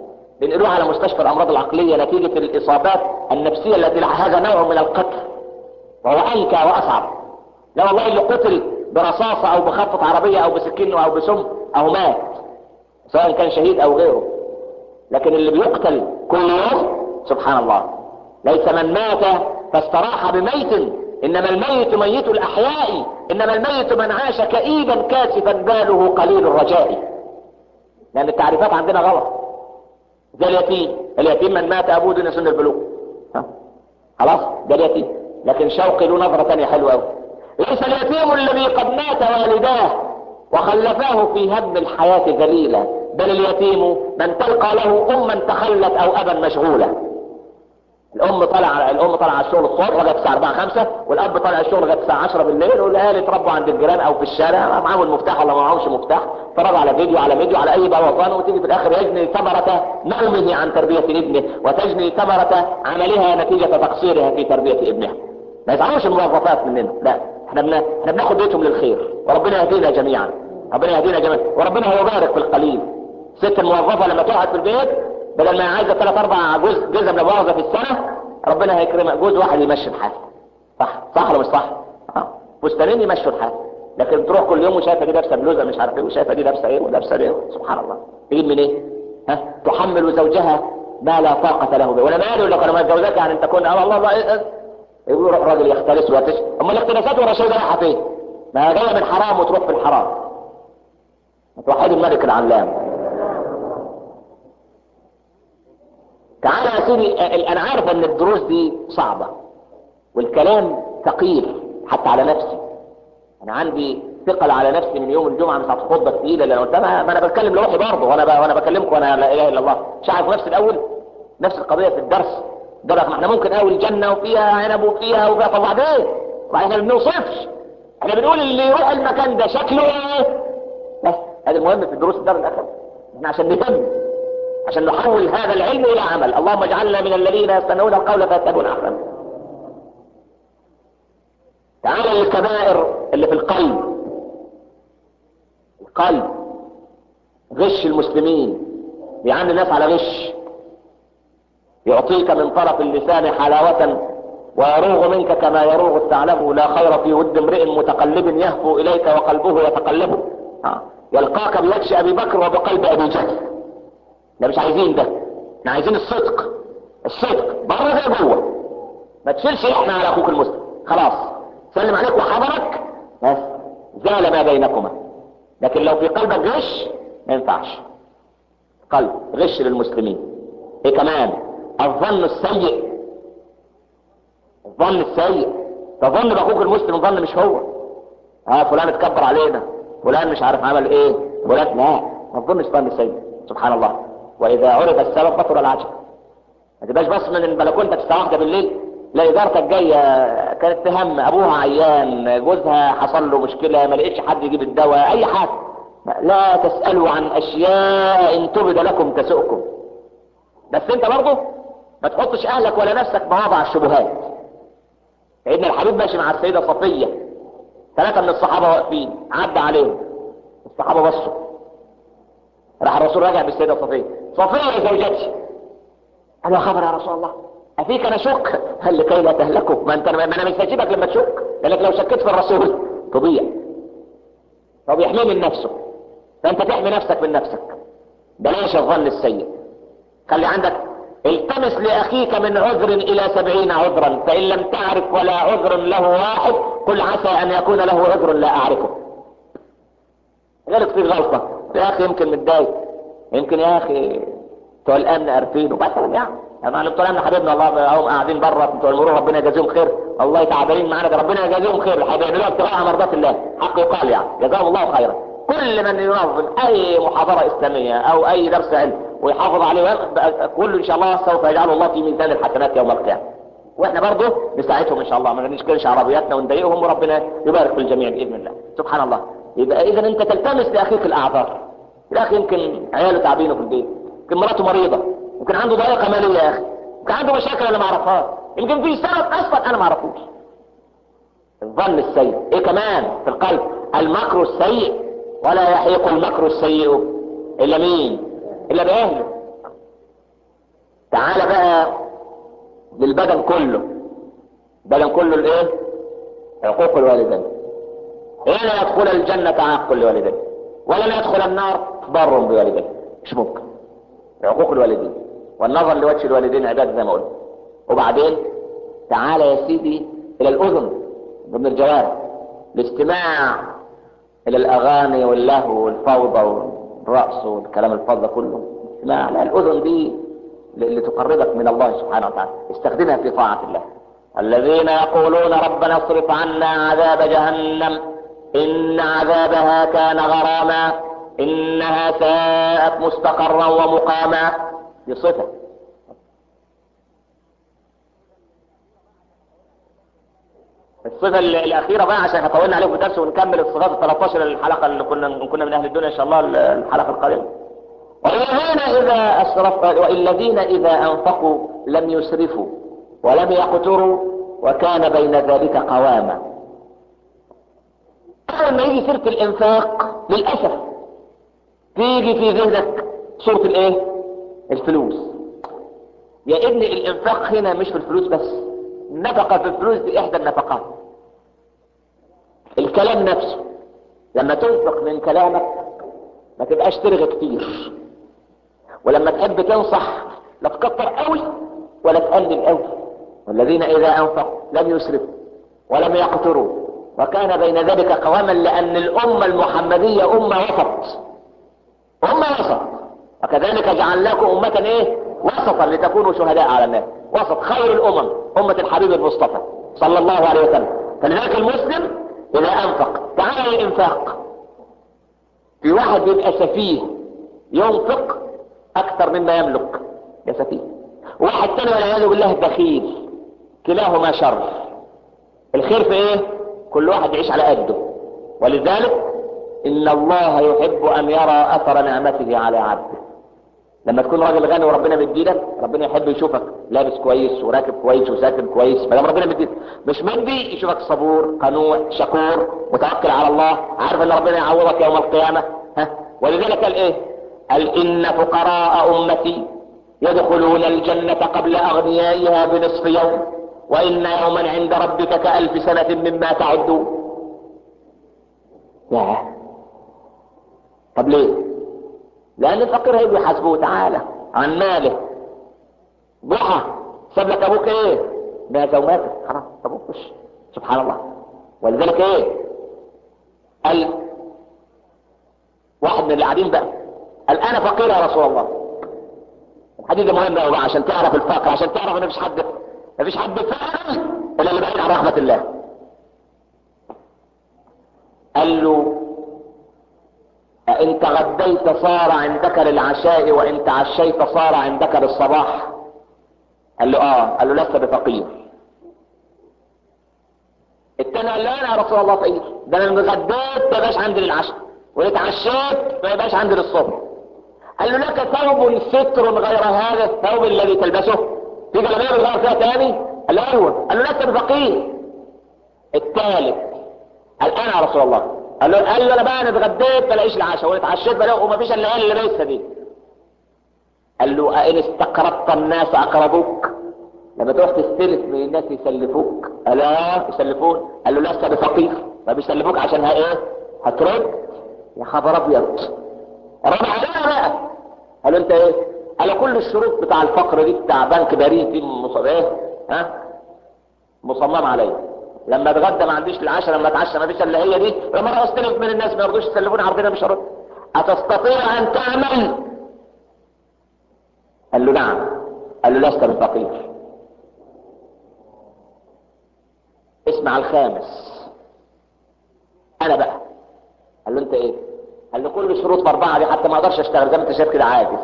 ينقلوه على مستشفى الامراض العقليه نتيجه الاصابات النفسيه التي هذا نوع من القتل وهو انكى واصعب لا والله اللي قتل برصاصه او بخطه عربيه او بسكين او بسم او مات سواء كان شهيد او غيره لكن اللي بيقتل كل يوم سبحان الله ليس من مات فاستراح بميت انما الميت ميت الاحياء انما الميت من عاش كئيبا كاسفا باله قليل الرجاء لان التعريفات عندنا غلط ده اليتيم اليتيم من مات ابوه دون سن البلوغ ها؟ خلاص ده اليتيم لكن شوقي له نظره ثانيه حلوه قوي ليس اليتيم الذي قد مات والداه وخلفاه في هم الحياه ذليلا بل اليتيم من تلقى له اما تخلت او ابا مشغولا الام طالعه الام طالعه على الشغل الصبح لغايه الساعه 4 5 والاب طالع الشغل لغايه الساعه 10 بالليل والاهل اتربوا عند الجيران او في الشارع معاهم المفتاح ولا ما معاهمش مفتاح اتفرجوا على فيديو على فيديو على اي بوظان وتيجي في الاخر يجني ثمره نومه عن تربيه ابنه وتجني ثمره عملها نتيجه تقصيرها في تربيه ابنها ما يزعلوش الموظفات مننا لا احنا بنا... احنا بناخد بيتهم للخير وربنا يهدينا جميعا ربنا يهدينا جميعا وربنا هيبارك في القليل ست الموظفه لما تقعد في البيت بدل ما عايزه ثلاث اربع جزء جزء من المؤاخذه في السنه ربنا هيكرمك جوز واحد يمشي الحال صح صح ولا مش صح اه فستانين يمشوا الحال لكن تروح كل يوم وشايفه دي لابسه بلوزه مش عارف ايه وشايفه دي لابسه ايه ولابسه ايه سبحان الله تجيب من ايه ها تحمل زوجها ما لا طاقه له به ولا ماله لو كانوا متجوزات يعني انت كنا اه والله الله إيه يقولوا راجل يختلس ويتش اما الاختلاسات والرشاوي ده رايحه فين ما جايه من حرام وتروح في الحرام توحد الملك العلام تعالى يا سيدي انا عارف ان الدروس دي صعبة والكلام ثقيل حتى على نفسي انا عندي ثقل على نفسي من يوم الجمعة من ساعة الخطبة الثقيلة اللي انا قلتها ما انا بتكلم لروحي برضه وانا ب... وانا بكلمكم وانا لا اله الا الله مش عارف نفس الاول نفس القضية في الدرس ده ما احنا ممكن قوي الجنة وفيها عنب وفيها وفيها طب وبعدين احنا ما بنوصفش احنا بنقول اللي يروح المكان ده شكله ايه بس هذا المهم في الدروس الدار الاخر احنا عشان نفهم عشان نحول هذا العلم الى عمل اللهم اجعلنا من الذين يستمعون القول فيتبعون احسنه تعالى للكبائر اللي في القلب القلب غش المسلمين بيعامل الناس على غش يعطيك من طرف اللسان حلاوة ويروغ منك كما يروغ الثعلب لا خير في ود امرئ متقلب يهفو اليك وقلبه يتقلب يلقاك بوجه ابي بكر وبقلب ابي جهل ده مش عايزين ده احنا عايزين الصدق الصدق بره زي جوه ما تشيلش احنا على اخوك المسلم خلاص سلم عليك وحضرك بس زال ما بينكما لكن لو في قلبك غش ما ينفعش قلب غش للمسلمين ايه كمان الظن السيء الظن السيء تظن باخوك المسلم ظن مش هو اه فلان اتكبر علينا فلان مش عارف عمل ايه فلان لا ما تظنش ظن سيء سبحان الله واذا عرف السبب بطل العجب ما تبقاش بس من البلكونه الساعه واحده بالليل لا ادارتك جايه كانت تهم ابوها عيان جوزها حصل له مشكله ما لقيتش حد يجيب الدواء اي حاجه لا تسالوا عن اشياء ان تبد لكم تسؤكم بس انت برضه ما تحطش اهلك ولا نفسك مواضع الشبهات سيدنا الحبيب ماشي مع السيده صفيه ثلاثه من الصحابه واقفين عدى عليهم الصحابه بصوا راح الرسول راجع بالسيده صفيه صفيه زوجتي قال يا خبر يا رسول الله افيك انا شك هل لكي لا تهلكوا ما انت ما انا مش هسيبك لما تشك لانك لو شكيت في الرسول تضيع هو بيحميه من نفسه فانت تحمي نفسك من نفسك بلاش الظن السيء خلي عندك التمس لاخيك من عذر الى سبعين عذرا فان لم تعرف ولا عذر له واحد قل عسى ان يكون له عذر لا اعرفه غيرك في غلطه يا اخي يمكن متضايق يمكن يا اخي بتوع الامن قارفينه مثلا يعني يعني بتوع الامن حبيبنا الله هم قاعدين بره بتوع المرور ربنا يجازيهم خير والله تعبانين معانا ده ربنا يجازيهم خير هيعملوها ابتغاء مرضات الله حق يقال يعني جزاهم الله خيرا كل من ينظم اي محاضره اسلاميه او اي درس علم ويحافظ عليه كله ان شاء الله سوف يجعل الله في ميزان الحسنات يوم القيامه واحنا برضه نساعدهم ان شاء الله ما نشكلش عربياتنا ونضايقهم وربنا يبارك في الجميع باذن الله سبحان الله يبقى اذا انت تلتمس لاخيك الاعذار الاخ يمكن عياله تعبينه في البيت يمكن مراته مريضه يمكن عنده ضيقه ماليه يا اخي يمكن عنده مشاكل انا ما اعرفهاش يمكن في سبب اصلا انا ما اعرفوش الظن السيء ايه كمان في القلب المكر السيء ولا يحيق المكر السيء الا مين الا باهله تعال بقى للبدن كله بدن كله الايه عقوق الوالدين هنا يدخل الجنة عاق الوالدين ولن يدخل النار بر بوالديه مش ممكن عقوق الوالدين والنظر لوجه الوالدين عباد زي ما قلت وبعدين تعال يا سيدي الى الاذن ضمن الجوارح الاستماع الى الاغاني واللهو والفوضى والرقص والكلام الفاضي كله استماع لا الاذن دي اللي تقربك من الله سبحانه وتعالى استخدمها في طاعة الله الذين يقولون ربنا اصرف عنا عذاب جهنم إن عذابها كان غراما إنها ساءت مستقرا ومقاما دي صفة الصفة الأخيرة بقى عشان طولنا عليكم الدرس ونكمل الصفات ال 13 الحلقة اللي كنا كنا من أهل الدنيا إن شاء الله الحلقة القادمة. والذين إذا أسرف والذين إذا أنفقوا لم يسرفوا ولم يقتروا وكان بين ذلك قواما. أول ما يجي سيرة الإنفاق للأسف تيجي في ذهنك صورة الإيه؟ الفلوس. يا ابني الإنفاق هنا مش في الفلوس بس. النفقة في الفلوس دي إحدى النفقات. الكلام نفسه لما تنفق من كلامك ما تبقاش ترغي كتير ولما تحب تنصح لا تكتر قوي ولا تقلل قوي والذين اذا انفقوا لم يسرفوا ولم يقتروا وكان بين ذلك قواما لان الامه المحمديه امه وسط امه وسط وكذلك جعلناكم امه ايه وسطا لتكونوا شهداء على الناس وسط خير الامم امه الحبيب المصطفى صلى الله عليه وسلم فلذلك المسلم اذا انفق تعالى الانفاق في واحد يبقى سفيه ينفق اكثر مما يملك يا سفيه واحد تاني والعياذ بالله بخيل كلاهما شر الخير في ايه كل واحد يعيش على قده ولذلك ان الله يحب ان يرى اثر نعمته على عبده لما تكون راجل غني وربنا مديلك ربنا يحب يشوفك لابس كويس وراكب كويس وساكن كويس ما دام ربنا مديلك مش مدي يشوفك صبور قنوع شكور متوكل على الله عارف ان ربنا يعوضك يوم القيامه ها ولذلك قال ايه؟ قال ان فقراء امتي يدخلون الجنه قبل اغنيائها بنصف يوم وان يوما عند ربك كالف سنه مما تعدون ياه طب ليه؟ لان الفقير هيجي يحاسبوه تعالى عن ماله ضحى ساب لك ابوك ايه ما زوماتك خلاص ابوك مش سبحان الله ولذلك ايه قال واحد من اللي قاعدين بقى قال انا فقير يا رسول الله الحديث ده مهم قوي بقى عشان تعرف الفقر عشان تعرف ان مفيش حد مفيش حد فعلا الا اللي بعيد عن رحمه الله قال له أإن تغديت صار عندك للعشاء وإن تعشيت صار عندك للصباح قال له آه قال له لست بفقير التاني قال له أنا يا رسول الله فقير ده أنا اتغديت ما يبقاش عندي للعشاء واتعشيت ما يبقاش عندي للصبح قال له لك ثوب ستر غير هذا الثوب الذي تلبسه في جلابيه بتغير فيها تاني قال له ايوه قال له لست بفقير الثالث قال انا يا رسول الله قال له قال له انا بقى انا اتغديت بلاقيش العشاء واتعشيت بلاقي ومفيش الا اللي لابسها دي قال له أئن استقرضت الناس اقرضوك لما تروح تستلف من الناس يسلفوك الا يسلفون قال له لست بفقير ما بيسلفوك عشان ها ايه هترد يا خبر ابيض رد علينا بقى قال له انت ايه قال له كل الشروط بتاع الفقر دي بتاع بنك باريس دي مص... ايه ها مصمم عليا لما اتغدى ما عنديش العشاء لما اتعشى ما فيش الا هي دي لما اروح استلف من الناس ما يرضوش يسلفوني عرضنا مش هرد اتستطيع ان تعمل قال له نعم قال له لست بفقير اسمع الخامس انا بقى قال له انت ايه قال له كل شروط باربعه دي حتى ما اقدرش اشتغل زي ما انت شايف كده عاجز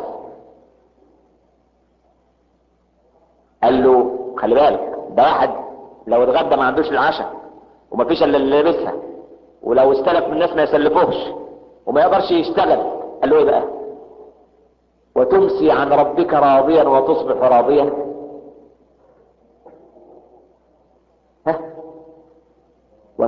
قال له خلي بالك ده واحد لو اتغدى ما عندوش العشاء ومفيش الا اللي لابسها ولو استلف من الناس ما يسلفوش وما يقدرش يشتغل قال له ايه بقى وتمسي عن ربك راضيا وتصبح راضيا ها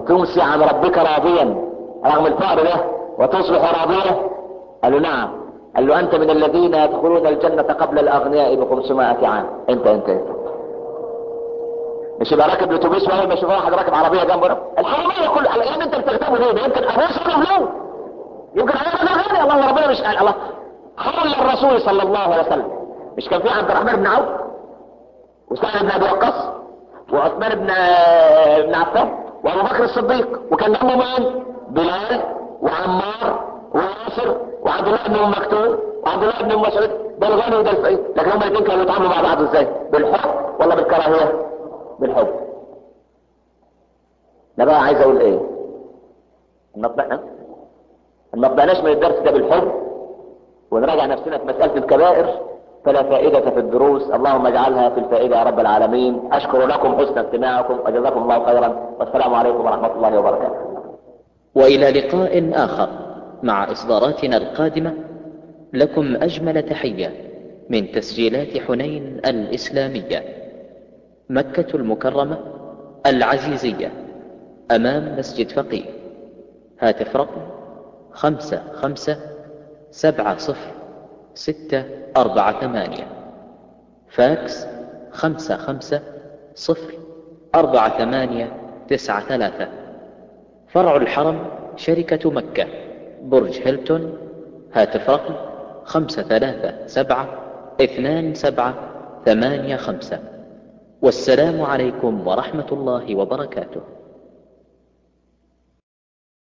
وتمسي عن ربك راضيا رغم الفقر ده وتصبح راضيا قال له نعم قال له انت من الذين يدخلون الجنة قبل الاغنياء ب 500 عام انت انت انت مش يبقى راكب الاتوبيس واول ما يشوف واحد راكب عربيه جنبه الحراميه كل على ايام انت بتغتابه ليه؟ يمكن ابوه صار له يمكن ابوه غني الله ربنا مش قال الله حول الرسول صلى الله عليه وسلم مش كان في عبد الرحمن بن عوف وسعد بن ابي وقاص وعثمان بن بن عفان وابو بكر الصديق وكان جنبه مين؟ بلال وعمار وياسر وعبد الله بن ام مكتوم وعبد الله بن ام مسعود ده الغني وده الفقير لكن هم الاثنين كانوا يتعاملوا مع بعض ازاي؟ بالحب ولا بالكراهيه؟ بالحب انا بقى عايز اقول ايه؟ ما طلعنا ما طلعناش من الدرس ده بالحب ونراجع نفسنا في مسألة الكبائر فلا فائدة في الدروس اللهم اجعلها في الفائدة يا رب العالمين أشكر لكم حسن استماعكم وجزاكم الله خيرا والسلام عليكم ورحمة الله وبركاته وإلى لقاء آخر مع إصداراتنا القادمة لكم أجمل تحية من تسجيلات حنين الإسلامية مكة المكرمة العزيزية أمام مسجد فقيه هاتف رقم خمسة خمسة سبعة صفر ستة أربعة ثمانية فاكس خمسة خمسة صفر أربعة ثمانية تسعة ثلاثة فرع الحرم شركة مكة برج هيلتون هاتف رقم خمسة ثلاثة سبعة اثنان سبعة ثمانية خمسة والسلام عليكم ورحمة الله وبركاته